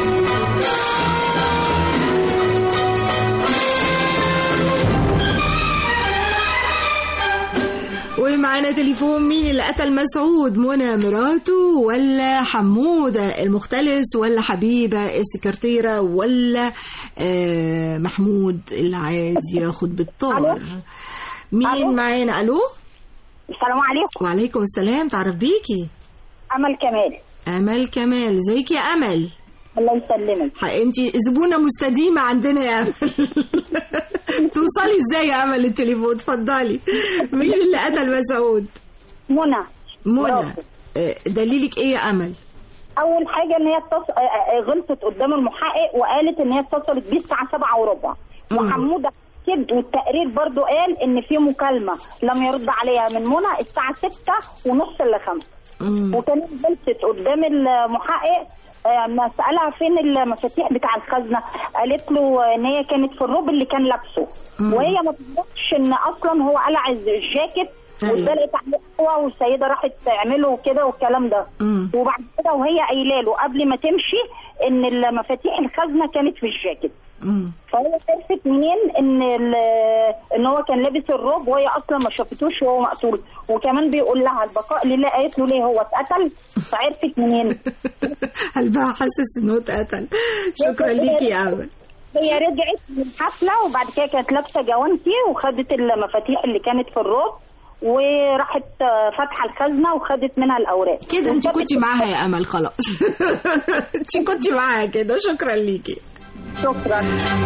L: ومعانا تليفون مين اللي قتل مسعود منى مراته ولا حمودة المختلس ولا حبيبة السكرتيرة ولا آه محمود اللي عايز ياخد بالطار مين معانا الو
Q: السلام عليكم
L: وعليكم السلام تعرف بيكي
Q: امل كمال
L: امل كمال ازيك يا امل
Q: الله يسلمك
L: ح- انت زبونه مستديمه عندنا يا امل توصلي ازاي يا امل التليفون اتفضلي مين اللي قتل مسعود
Q: منى
L: منى آه، دليلك ايه يا امل
Q: اول حاجه ان هي اتص... آه، آه، غلطت قدام المحقق وقالت ان هي اتصلت بيه الساعه 7 وربع وحموده كد والتقرير برضو قال ان في مكالمه لم يرد عليها من منى الساعه 6 ونص الا 5 وكانت غلطت قدام المحقق آه، ما سالها فين المفاتيح بتاع الخزنه قالت له ان هي كانت في الروب اللي كان لابسه
R: مم.
Q: وهي ما تعرفش ان اصلا هو قلع الجاكيت
R: أيوة.
Q: واتدلقت عليه هو والسيده راحت تعمله كده والكلام ده
L: مم.
Q: وبعد كده وهي قايله له قبل ما تمشي ان المفاتيح الخزنه كانت في الجاكيت
L: مم.
Q: فهي عرفت منين ان ال- ان هو كان لابس الروب وهي اصلا ما شافتوش وهو مقتول وكمان بيقول لها البقاء لله قالت له ليه هو اتقتل فعرفت منين
L: قلبها حاسس انه اتقتل شكرا ليكي يا امل
Q: هي رجعت من الحفله وبعد كده كانت لابسه جوانتي وخدت المفاتيح اللي كانت في الروب وراحت آه، فاتحه الخزنه وخدت منها الاوراق
L: كده انت كنت معاها يا امل خلاص انت كنت معاها كده شكرا ليكي
Q: شكرا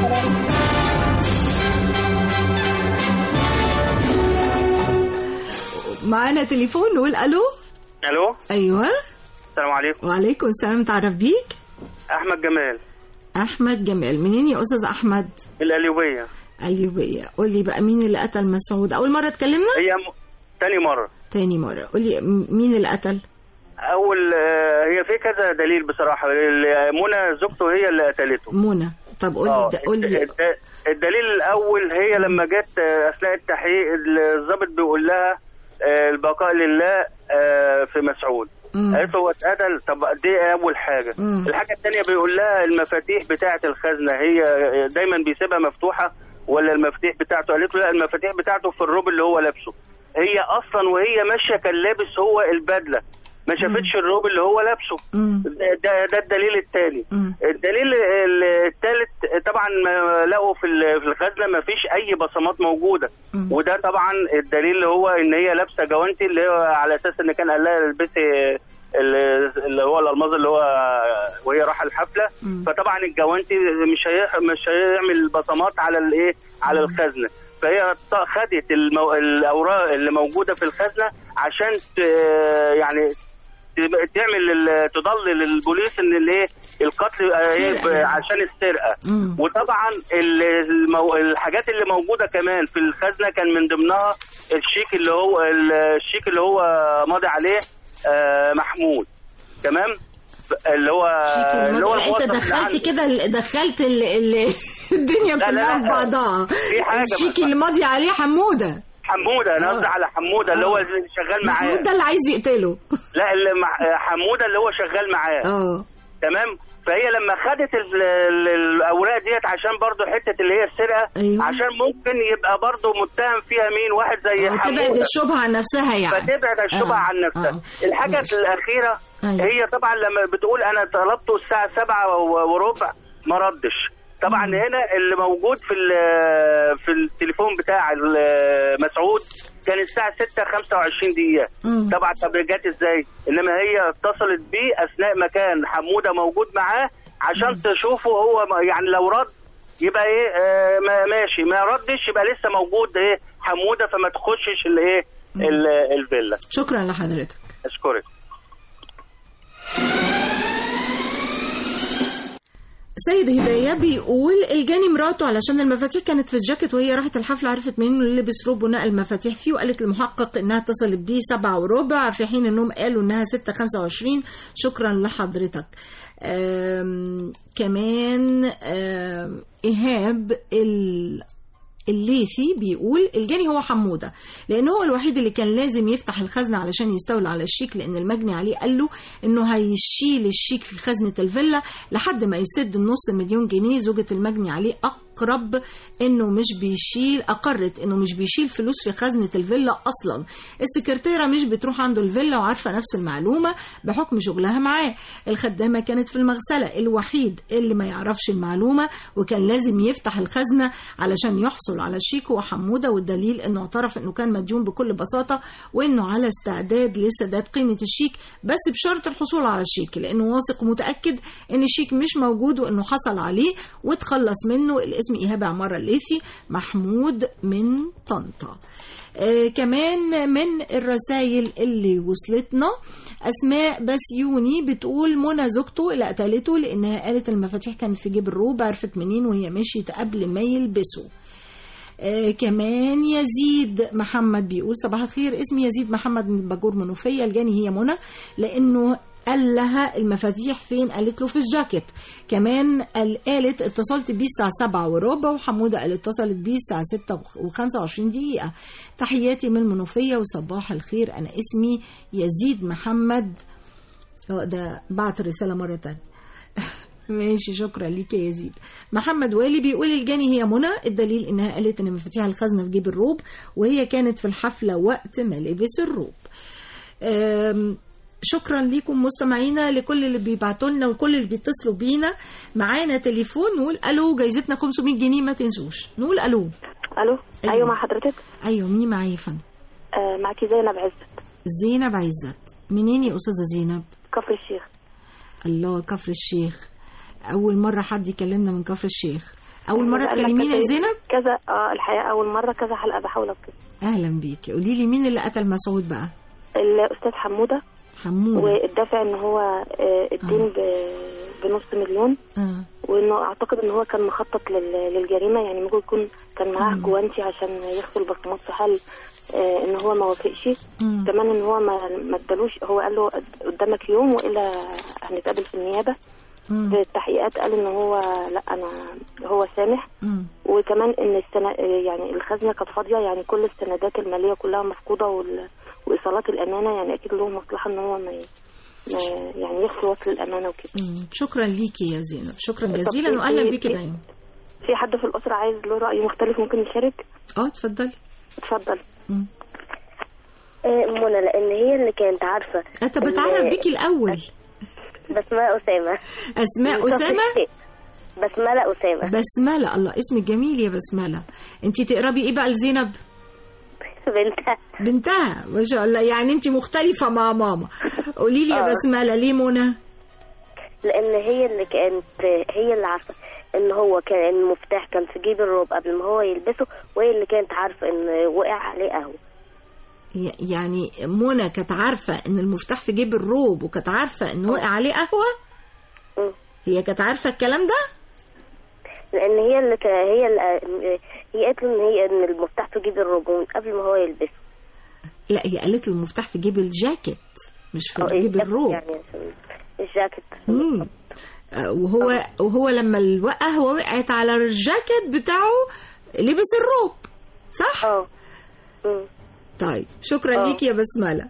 L: معانا تليفون نقول الو
S: الو
L: ايوه
S: السلام عليكم
L: وعليكم السلام نتعرف بيك
S: احمد جمال
L: احمد جمال منين يا استاذ احمد
S: القليوبيه
L: ايوبيه قول لي بقى مين اللي قتل مسعود اول مره اتكلمنا
S: هي م... تاني مره
L: تاني مره قول لي م- مين اللي قتل
S: اول آه، هي في كذا دليل بصراحه ال- منى زوجته هي اللي قتلته
L: منى طب قول
S: آه،
L: لي قول لي
S: الد- الدليل الاول هي لما جت آه، اثناء التحقيق الضابط بيقول لها آه، البقاء لله آه، في مسعود
R: مم.
S: قالت له هو اتقتل طب دي اول حاجه
R: مم.
S: الحاجه الثانيه بيقول لها المفاتيح بتاعه الخزنه هي دايما بيسيبها مفتوحه ولا المفاتيح بتاعته قالت له لا المفاتيح بتاعته في الروب اللي هو لابسه هي اصلا وهي ماشيه كان لابس هو البدله ما شافتش الروب اللي هو لابسه ده, ده, ده الدليل الثاني الدليل الثالث طبعا ما لقوا في ال- في الخزنه ما فيش اي بصمات موجوده وده طبعا الدليل اللي هو ان هي لابسه جوانتي اللي هو على اساس ان كان قال لها البسي ال- اللي هو الالماظ اللي هو وهي رايحه الحفله فطبعا الجوانتي مش هي مش هيعمل بصمات على الايه على الخزنه فهي ط- خدت المو... الاوراق اللي موجوده في الخزنه عشان ت... يعني تبقى تعمل ال- تضلل البوليس ان الايه القتل آه، إيه ب- عشان السرقه وطبعا ال- المو... الحاجات اللي موجوده كمان في الخزنه كان من ضمنها الشيك اللي هو الشيك اللي هو ماضي عليه آه، محمود تمام اللي هو اللي هو
L: انت
S: الموظف اللي
L: دخلت
S: عنده.
L: كده ال- دخلت ال... ال... الدنيا
S: لا، لا،
L: كلها
S: لا.
L: في بعضها
S: في حاجة
L: الشيك
S: بقى.
L: اللي ماضي عليه حموده
S: حموده انا قصدي على حموده اللي هو اللي شغال معاه
L: محمود ده اللي عايز يقتله
S: لا اللي مع حموده اللي هو شغال معاه
L: اه
S: تمام فهي لما خدت ال- ال- الاوراق ديت عشان برضو حته اللي هي السرقه
L: أيوة.
S: عشان ممكن يبقى برضو متهم فيها مين واحد زي
L: آه، تبعد
S: حموده
L: الشبهه عن نفسها يعني
S: فتبعد الشبهه
L: آه،
S: عن نفسها
L: آه.
S: الحاجه
L: ماشي.
S: الاخيره
L: أيوة.
S: هي طبعا لما بتقول انا طلبته الساعه سبعة و- وربع ما ردش طبعا هنا اللي موجود في ال- في التليفون بتاع ال- مسعود كان الساعه 6 25 دقيقه
R: مم.
S: طبعا طب جت ازاي انما هي اتصلت بيه اثناء ما كان حموده موجود معاه عشان تشوفه هو ما- يعني لو رد يبقى ايه آه ما- ماشي ما ردش يبقى لسه موجود ايه حموده فما تخشش الايه ال- الفيلا
L: شكرا لحضرتك
S: اشكرك
L: سيد هداية بيقول الجاني مراته علشان المفاتيح كانت في الجاكيت وهي راحت الحفلة عرفت منين انه لبس روب ونقل المفاتيح فيه وقالت للمحقق انها اتصلت بيه سبعة وربع في حين انهم قالوا انها ستة خمسة وعشرين شكرا لحضرتك آم كمان آم ايهاب ال الليثي بيقول الجاني هو حموده لان هو الوحيد اللي كان لازم يفتح الخزنه علشان يستولى على الشيك لان المجني عليه قال له انه هيشيل الشيك في خزنه الفيلا لحد ما يسد النص مليون جنيه زوجة المجني عليه أقرب إنه مش بيشيل أقرت إنه مش بيشيل فلوس في خزنة الفيلا أصلا السكرتيرة مش بتروح عنده الفيلا وعارفة نفس المعلومة بحكم شغلها معاه الخدامة كانت في المغسلة الوحيد اللي ما يعرفش المعلومة وكان لازم يفتح الخزنة علشان يحصل على الشيك هو حمودة والدليل إنه اعترف إنه كان مديون بكل بساطة وإنه على استعداد لسداد قيمة الشيك بس بشرط الحصول على الشيك لأنه واثق ومتأكد إن الشيك مش موجود وإنه حصل عليه وتخلص منه الاسم إيهاب عمارة الليثي محمود من طنطا آه كمان من الرسائل اللي وصلتنا أسماء بسيوني بتقول منى زوجته اللي قتلته لأنها قالت المفاتيح كانت في جيب الروب عرفت منين وهي مشيت قبل ما يلبسوا آه كمان يزيد محمد بيقول صباح الخير اسمي يزيد محمد من باجور منوفية الجاني هي منى لأنه قال لها المفاتيح فين قالت له في الجاكيت كمان قال قالت اتصلت بيه الساعة سبعة وربع وحمودة قال اتصلت بيه الساعة ستة وخمسة وعشرين دقيقة تحياتي من المنوفية وصباح الخير أنا اسمي يزيد محمد اه ده بعت الرسالة مرة تانية ماشي شكرا ليك يا يزيد محمد والي بيقول الجاني هي منى الدليل انها قالت ان مفاتيح الخزنه في جيب الروب وهي كانت في الحفله وقت ما لبس الروب أم شكرا لكم مستمعينا لكل اللي بيبعتوا لنا وكل اللي بيتصلوا بينا معانا تليفون نقول الو جايزتنا 500 جنيه ما تنسوش نقول الو
R: الو ايوه, أيوة مع حضرتك
L: ايوه مين معايا يا فندم
R: آه معاكي زينب عزت
L: زينب عزت منين يا استاذه زينب
R: كفر الشيخ
L: الله كفر الشيخ اول مره حد يكلمنا من كفر الشيخ اول مره
R: بقالنا
L: تكلمينا يا
R: كذا-
L: زينب
R: كذا اه الحقيقه اول مره كذا حلقه بحاول اتصل
L: اهلا بيكي قولي لي مين اللي قتل مسعود بقى
R: الاستاذ حموده
L: حمود
R: والدافع ان هو آه، الدين ب- بنص مليون
L: اه
R: وانه اعتقد ان هو كان مخطط لل- للجريمه يعني ممكن يكون كان معاه جوانتي عشان يخفي البصمات في حال آه، ان هو ما وافقش
L: مم.
R: كمان ان هو ما ما ادالوش هو قال له قدامك يوم والا هنتقابل في النيابه
L: مم.
R: في التحقيقات قال ان هو لا انا هو سامح
L: مم.
R: وكمان ان السنة يعني الخزنه كانت فاضيه يعني كل السندات الماليه كلها مفقوده وال... وايصالات الامانه يعني اكيد له مصلحه ان هو ما, ي... ما يعني يخفي وصل الامانه وكده
L: مم. شكرا ليكي يا زينب شكرا
R: طب
L: جزيلا
R: في-
L: واهلا
R: في-
L: بيكي
R: في-
L: دايما
R: في حد في الاسره عايز له راي مختلف ممكن يشارك
L: اه اتفضلي
R: اتفضل
T: منى لان هي اللي كانت عارفه
L: انت
T: إن-
L: بتعرف بيكي الاول
T: بسماء اسامه
L: اسماء
T: من كفر
L: اسامه
T: الشيخ. بسمله اسامه
L: بسمله الله اسمك جميل يا بسمله انت تقربي ايه بقى لزينب
T: بنتها
L: بنتها ما شاء الله يعني انت مختلفه مع ماما قولي لي يا
T: آه.
L: بسمله ليه منى
T: لان هي اللي كانت هي اللي عارفه ان هو كان المفتاح كان في جيب الروب قبل ما هو يلبسه وهي اللي كانت عارفه ان وقع عليه قهوه
L: ي- يعني منى كانت عارفه ان المفتاح في جيب الروب وكانت عارفه ان وقع عليه قهوه هي كانت عارفه الكلام ده
T: لان هي اللي كان هي اللي هي قالت له ان هي ان المفتاح في جيب الروب ومن قبل ما هو يلبسه
L: لا هي قالت له المفتاح في جيب الجاكيت مش في
T: أو
L: جيب
T: الجاكيت
L: الروب
T: يعني عشان الجاكيت
L: مم. آه، وهو وهو لما الوقع هو وقعت على الجاكيت بتاعه لبس الروب صح؟
T: اه
L: طيب شكرا
T: آه.
L: ليكي يا بسمله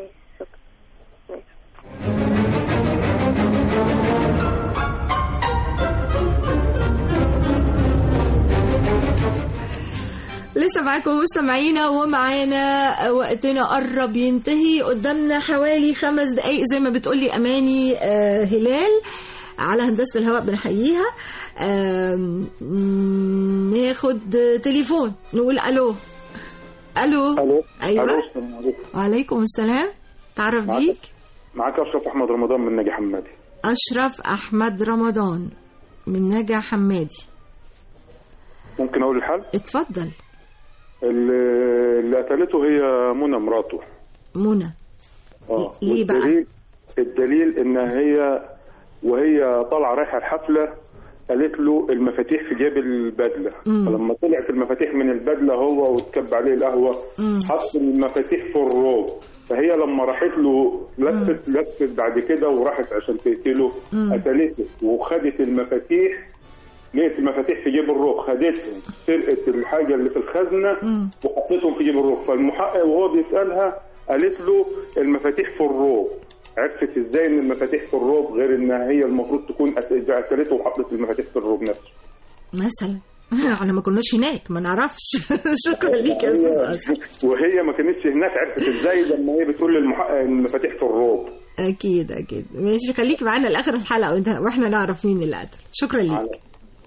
L: لسه معاكم مستمعينا ومعانا وقتنا قرب ينتهي قدامنا حوالي خمس دقايق زي ما بتقولي اماني آه هلال على هندسه الهواء بنحييها آم، م- ناخد تليفون نقول الو الو
U: الو
L: ايوه
U: الو السلام عليكم
L: وعليكم السلام تعرف
U: معاك-
L: بيك
U: معاك اشرف احمد رمضان من ناجي حمادي
L: اشرف احمد رمضان من نجا حمادي
U: ممكن اقول الحل
L: اتفضل
U: اللي اللي قتلته هي منى مراته
L: منى
U: اه
L: ليه بقى؟
U: والدليل الدليل ان هي وهي طالعه رايحه الحفله قالت له المفاتيح في جيب البدله
L: مم.
U: فلما طلعت المفاتيح من البدله هو واتكب عليه القهوه
L: مم.
U: حط المفاتيح في الروب فهي لما راحت له لفت لفت بعد كده وراحت عشان تقتله
L: مم.
U: قتلته وخدت المفاتيح لقيت المفاتيح في جيب الروب خدتهم سرقت الحاجه اللي في الخزنه وحطيتهم في جيب الروب فالمحقق وهو بيسالها قالت له المفاتيح في الروب عرفت ازاي ان المفاتيح في الروب غير ان هي المفروض تكون قت- قتلته وحطت المفاتيح في الروب نفسه
L: مثلا احنا ما كناش هناك ما نعرفش شكرا ليك يا استاذ اشرف
U: وهي ما كانتش هناك عرفت ازاي لما هي بتقول للمحقق المفاتيح في الروب
L: اكيد اكيد ماشي خليك معانا لاخر الحلقه وإنت- واحنا نعرف مين اللي قتل شكرا ليك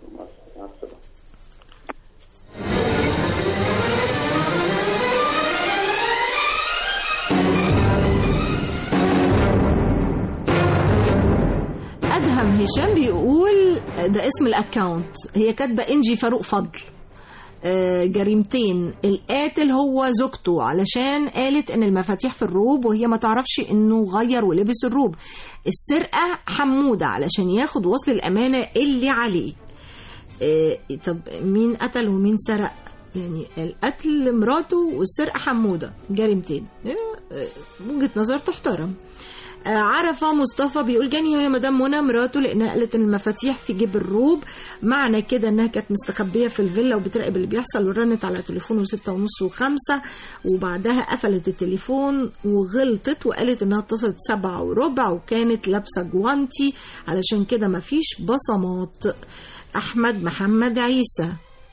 L: ادهم هشام بيقول ده اسم الاكونت هي كاتبه انجي فاروق فضل آه، جريمتين القاتل هو زوجته علشان قالت ان المفاتيح في الروب وهي ما تعرفش انه غير ولبس الروب السرقه حموده علشان ياخد وصل الامانه اللي عليه آه، طب مين قتل ومين سرق يعني القتل مراته والسرقه حموده جريمتين آه، آه، وجهه نظر تحترم آه، عرفة مصطفى بيقول جاني هي مدام منى مراته لانها قالت ان المفاتيح في جيب الروب معنى كده انها كانت مستخبيه في الفيلا وبتراقب اللي بيحصل ورنت على تليفونه ستة ونص وخمسة وبعدها قفلت التليفون وغلطت وقالت انها اتصلت سبعة وربع وكانت لابسه جوانتي علشان كده مفيش بصمات احمد محمد عيسى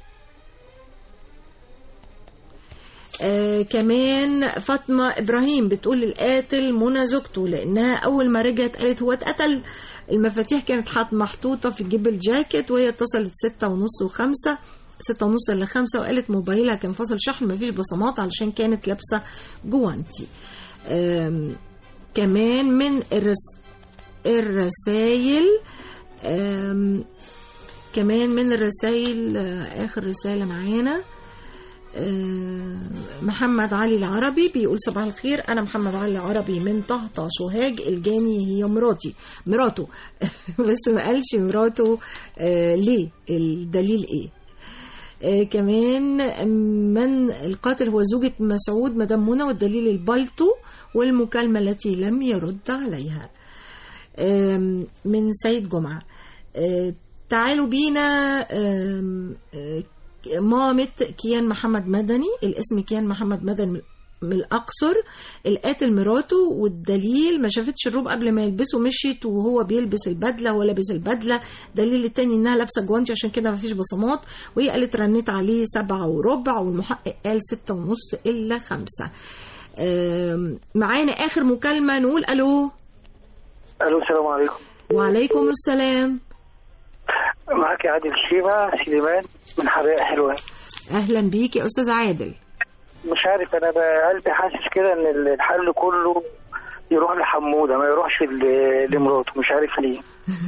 L: آه كمان فاطمة إبراهيم بتقول القاتل منى زوجته لأنها أول ما رجعت قالت هو اتقتل المفاتيح كانت حط محطوطة في جيب الجاكيت وهي اتصلت ستة ونص وخمسة ستة ونص إلا خمسة وقالت موبايلها كان فاصل شحن مفيش بصمات علشان كانت لابسة جوانتي آم، كمان من الرس الرسايل آم، كمان من الرسايل آه، آخر رسالة معانا آه، محمد علي العربي بيقول صباح الخير انا محمد علي العربي من طهطا سوهاج الجاني هي مراتي مراته بس ما قالش مراته آه ليه الدليل ايه آه كمان من القاتل هو زوجة مسعود مدام منى والدليل البلطو والمكالمة التي لم يرد عليها آم، من سيد جمعة آه، تعالوا بينا آم، آه، مامة كيان محمد مدني الاسم كيان محمد مدني من- من الأقصر القاتل مراته والدليل ما شافتش الروب قبل ما يلبسه مشيت وهو بيلبس البدلة هو لابس البدلة دليل التاني انها لابسة جوانتي عشان كده ما فيش بصمات وهي قالت رنيت عليه سبعة وربع والمحقق قال ستة ونص إلا خمسة آم، معانا آخر مكالمة نقول ألو
B: الو السلام عليكم
L: وعليكم السلام
B: معاك عادل شيبة سليمان من حدائق حلوان
L: أهلا بيك يا أستاذ عادل
B: مش عارف انا بقى قلبي حاسس كده ان الحل كله يروح لحموده ما يروحش ل- لمراته مش عارف ليه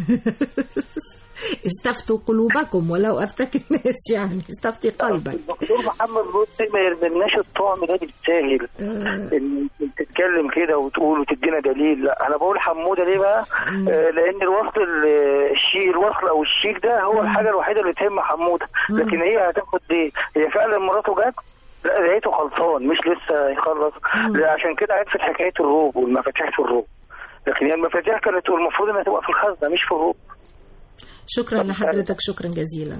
L: استفتوا قلوبكم ولو أفتك الناس يعني استفتي قلبك
B: دكتور محمد لطفي ما يرملناش الطعم ده بالساهل ان تتكلم كده وتقول وتدينا دليل لا انا بقول حموده ليه بقى آه لان الوصل ال- الشيك الوصل او الشيك ده هو الحاجه الوحيده اللي تهم حموده لكن هي هتاخد ايه هي فعلا مراته جت لا لقيته خلصان مش لسه يخلص لا، عشان كده عرفت حكايه الروب والمفاتيح في الروب لكن هي المفاتيح كانت المفروض انها تبقى في الخزنه مش في الروب
L: شكرا لحضرتك شكرا جزيلا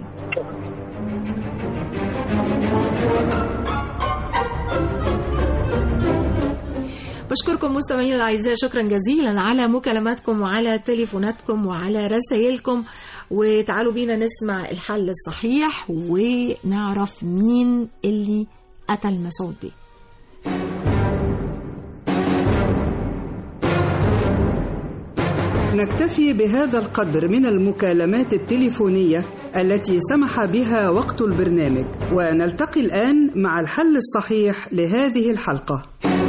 L: بشكركم مستمعينا الاعزاء شكرا جزيلا على مكالماتكم وعلى تليفوناتكم وعلى رسائلكم وتعالوا بينا نسمع الحل الصحيح ونعرف مين اللي قتل مسعود بيه
A: نكتفي بهذا القدر من المكالمات التليفونية التي سمح بها وقت البرنامج ونلتقي الآن مع الحل الصحيح لهذه الحلقة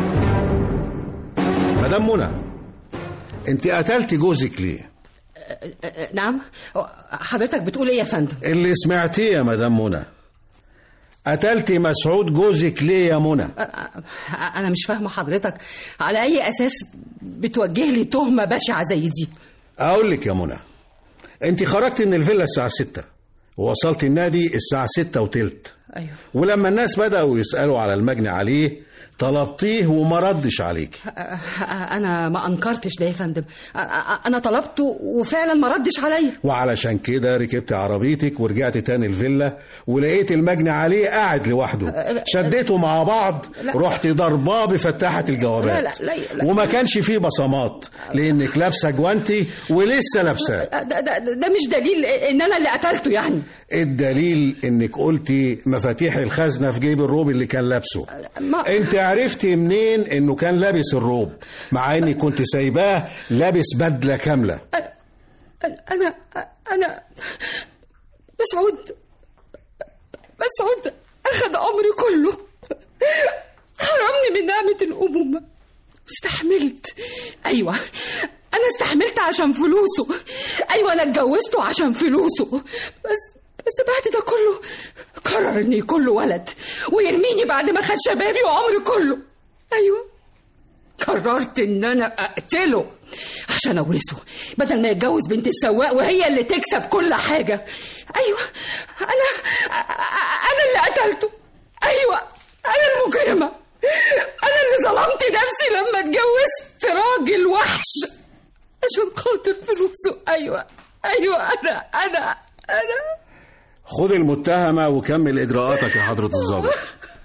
K: مدام منى انت قتلتي جوزك ليه
H: نعم حضرتك بتقول ايه يا فندم
K: اللي سمعتيه يا مدام منى قتلتي مسعود جوزك ليه يا منى
H: انا مش فاهمه حضرتك على اي اساس بتوجه لي تهمه بشعه زي دي
K: اقول لك يا منى انت خرجت من الفيلا الساعه 6 ووصلت النادي الساعه 6 وتلت
H: أيوه
K: ولما الناس بدأوا يسألوا على المجني عليه طلبتيه وما ردش عليك
H: أ- أ- انا ما انكرتش ده يا فندم أ- أ- انا طلبته وفعلا ما ردش عليا
K: وعلشان كده ركبت عربيتك ورجعت تاني الفيلا ولقيت المجني عليه قاعد لوحده
H: أه،
K: شديته مع بعض
H: لا.
K: رحت ضرباه بفتحة الجوابات
H: لا لا لا, لا.
K: وما كانش فيه بصمات لانك لابسه جوانتي ولسه لابساه
H: ده, ده, ده مش دليل ان انا اللي قتلته يعني
K: الدليل انك قلتي مفاتيح الخزنه في جيب الروب اللي كان لابسه
H: ما
K: انت عرفتي منين انه كان لابس الروب مع اني كنت سايباه لابس بدله كامله
H: انا انا مسعود مسعود اخذ عمري كله حرمني من نعمه الامومه استحملت ايوه انا استحملت عشان فلوسه ايوه انا اتجوزته عشان فلوسه بس بس بعد ده كله قرر انه يكون له ولد ويرميني بعد ما خد شبابي وعمري كله ايوه قررت ان انا اقتله عشان اورثه بدل ما يتجوز بنت السواق وهي اللي تكسب كل حاجه ايوه انا انا اللي قتلته ايوه انا المجرمه انا اللي ظلمت نفسي لما اتجوزت راجل وحش عشان خاطر فلوسه ايوه ايوه انا انا انا
K: خد المتهمه وكمل اجراءاتك يا حضره الضابط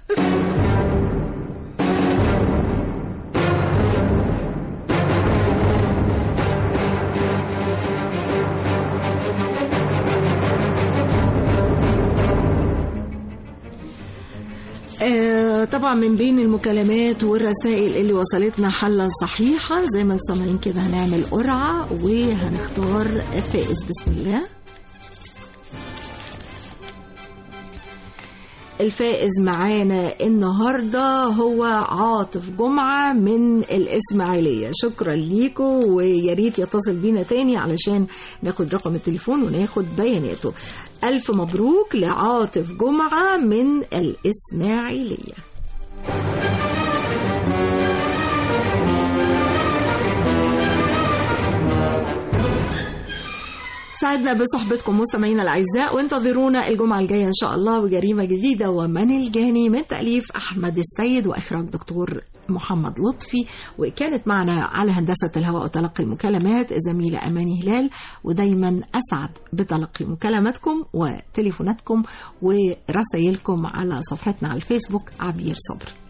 L: آه طبعا من بين المكالمات والرسائل اللي وصلتنا حلا صحيحة زي ما انتم سامعين كده هنعمل قرعة وهنختار فائز بسم الله الفائز معانا النهاردة هو عاطف جمعة من الإسماعيلية شكرا ليكم ويا ريت يتصل بينا تاني علشان ناخد رقم التليفون وناخد بياناته ألف مبروك لعاطف جمعة من الإسماعيلية سعدنا بصحبتكم مستمعينا الاعزاء وانتظرونا الجمعه الجايه ان شاء الله وجريمه جديده ومن الجاني من تاليف احمد السيد واخراج دكتور محمد لطفي وكانت معنا على هندسه الهواء وتلقي المكالمات زميله اماني هلال ودايما اسعد بتلقي مكالماتكم وتليفوناتكم ورسائلكم على صفحتنا على الفيسبوك عبير صبري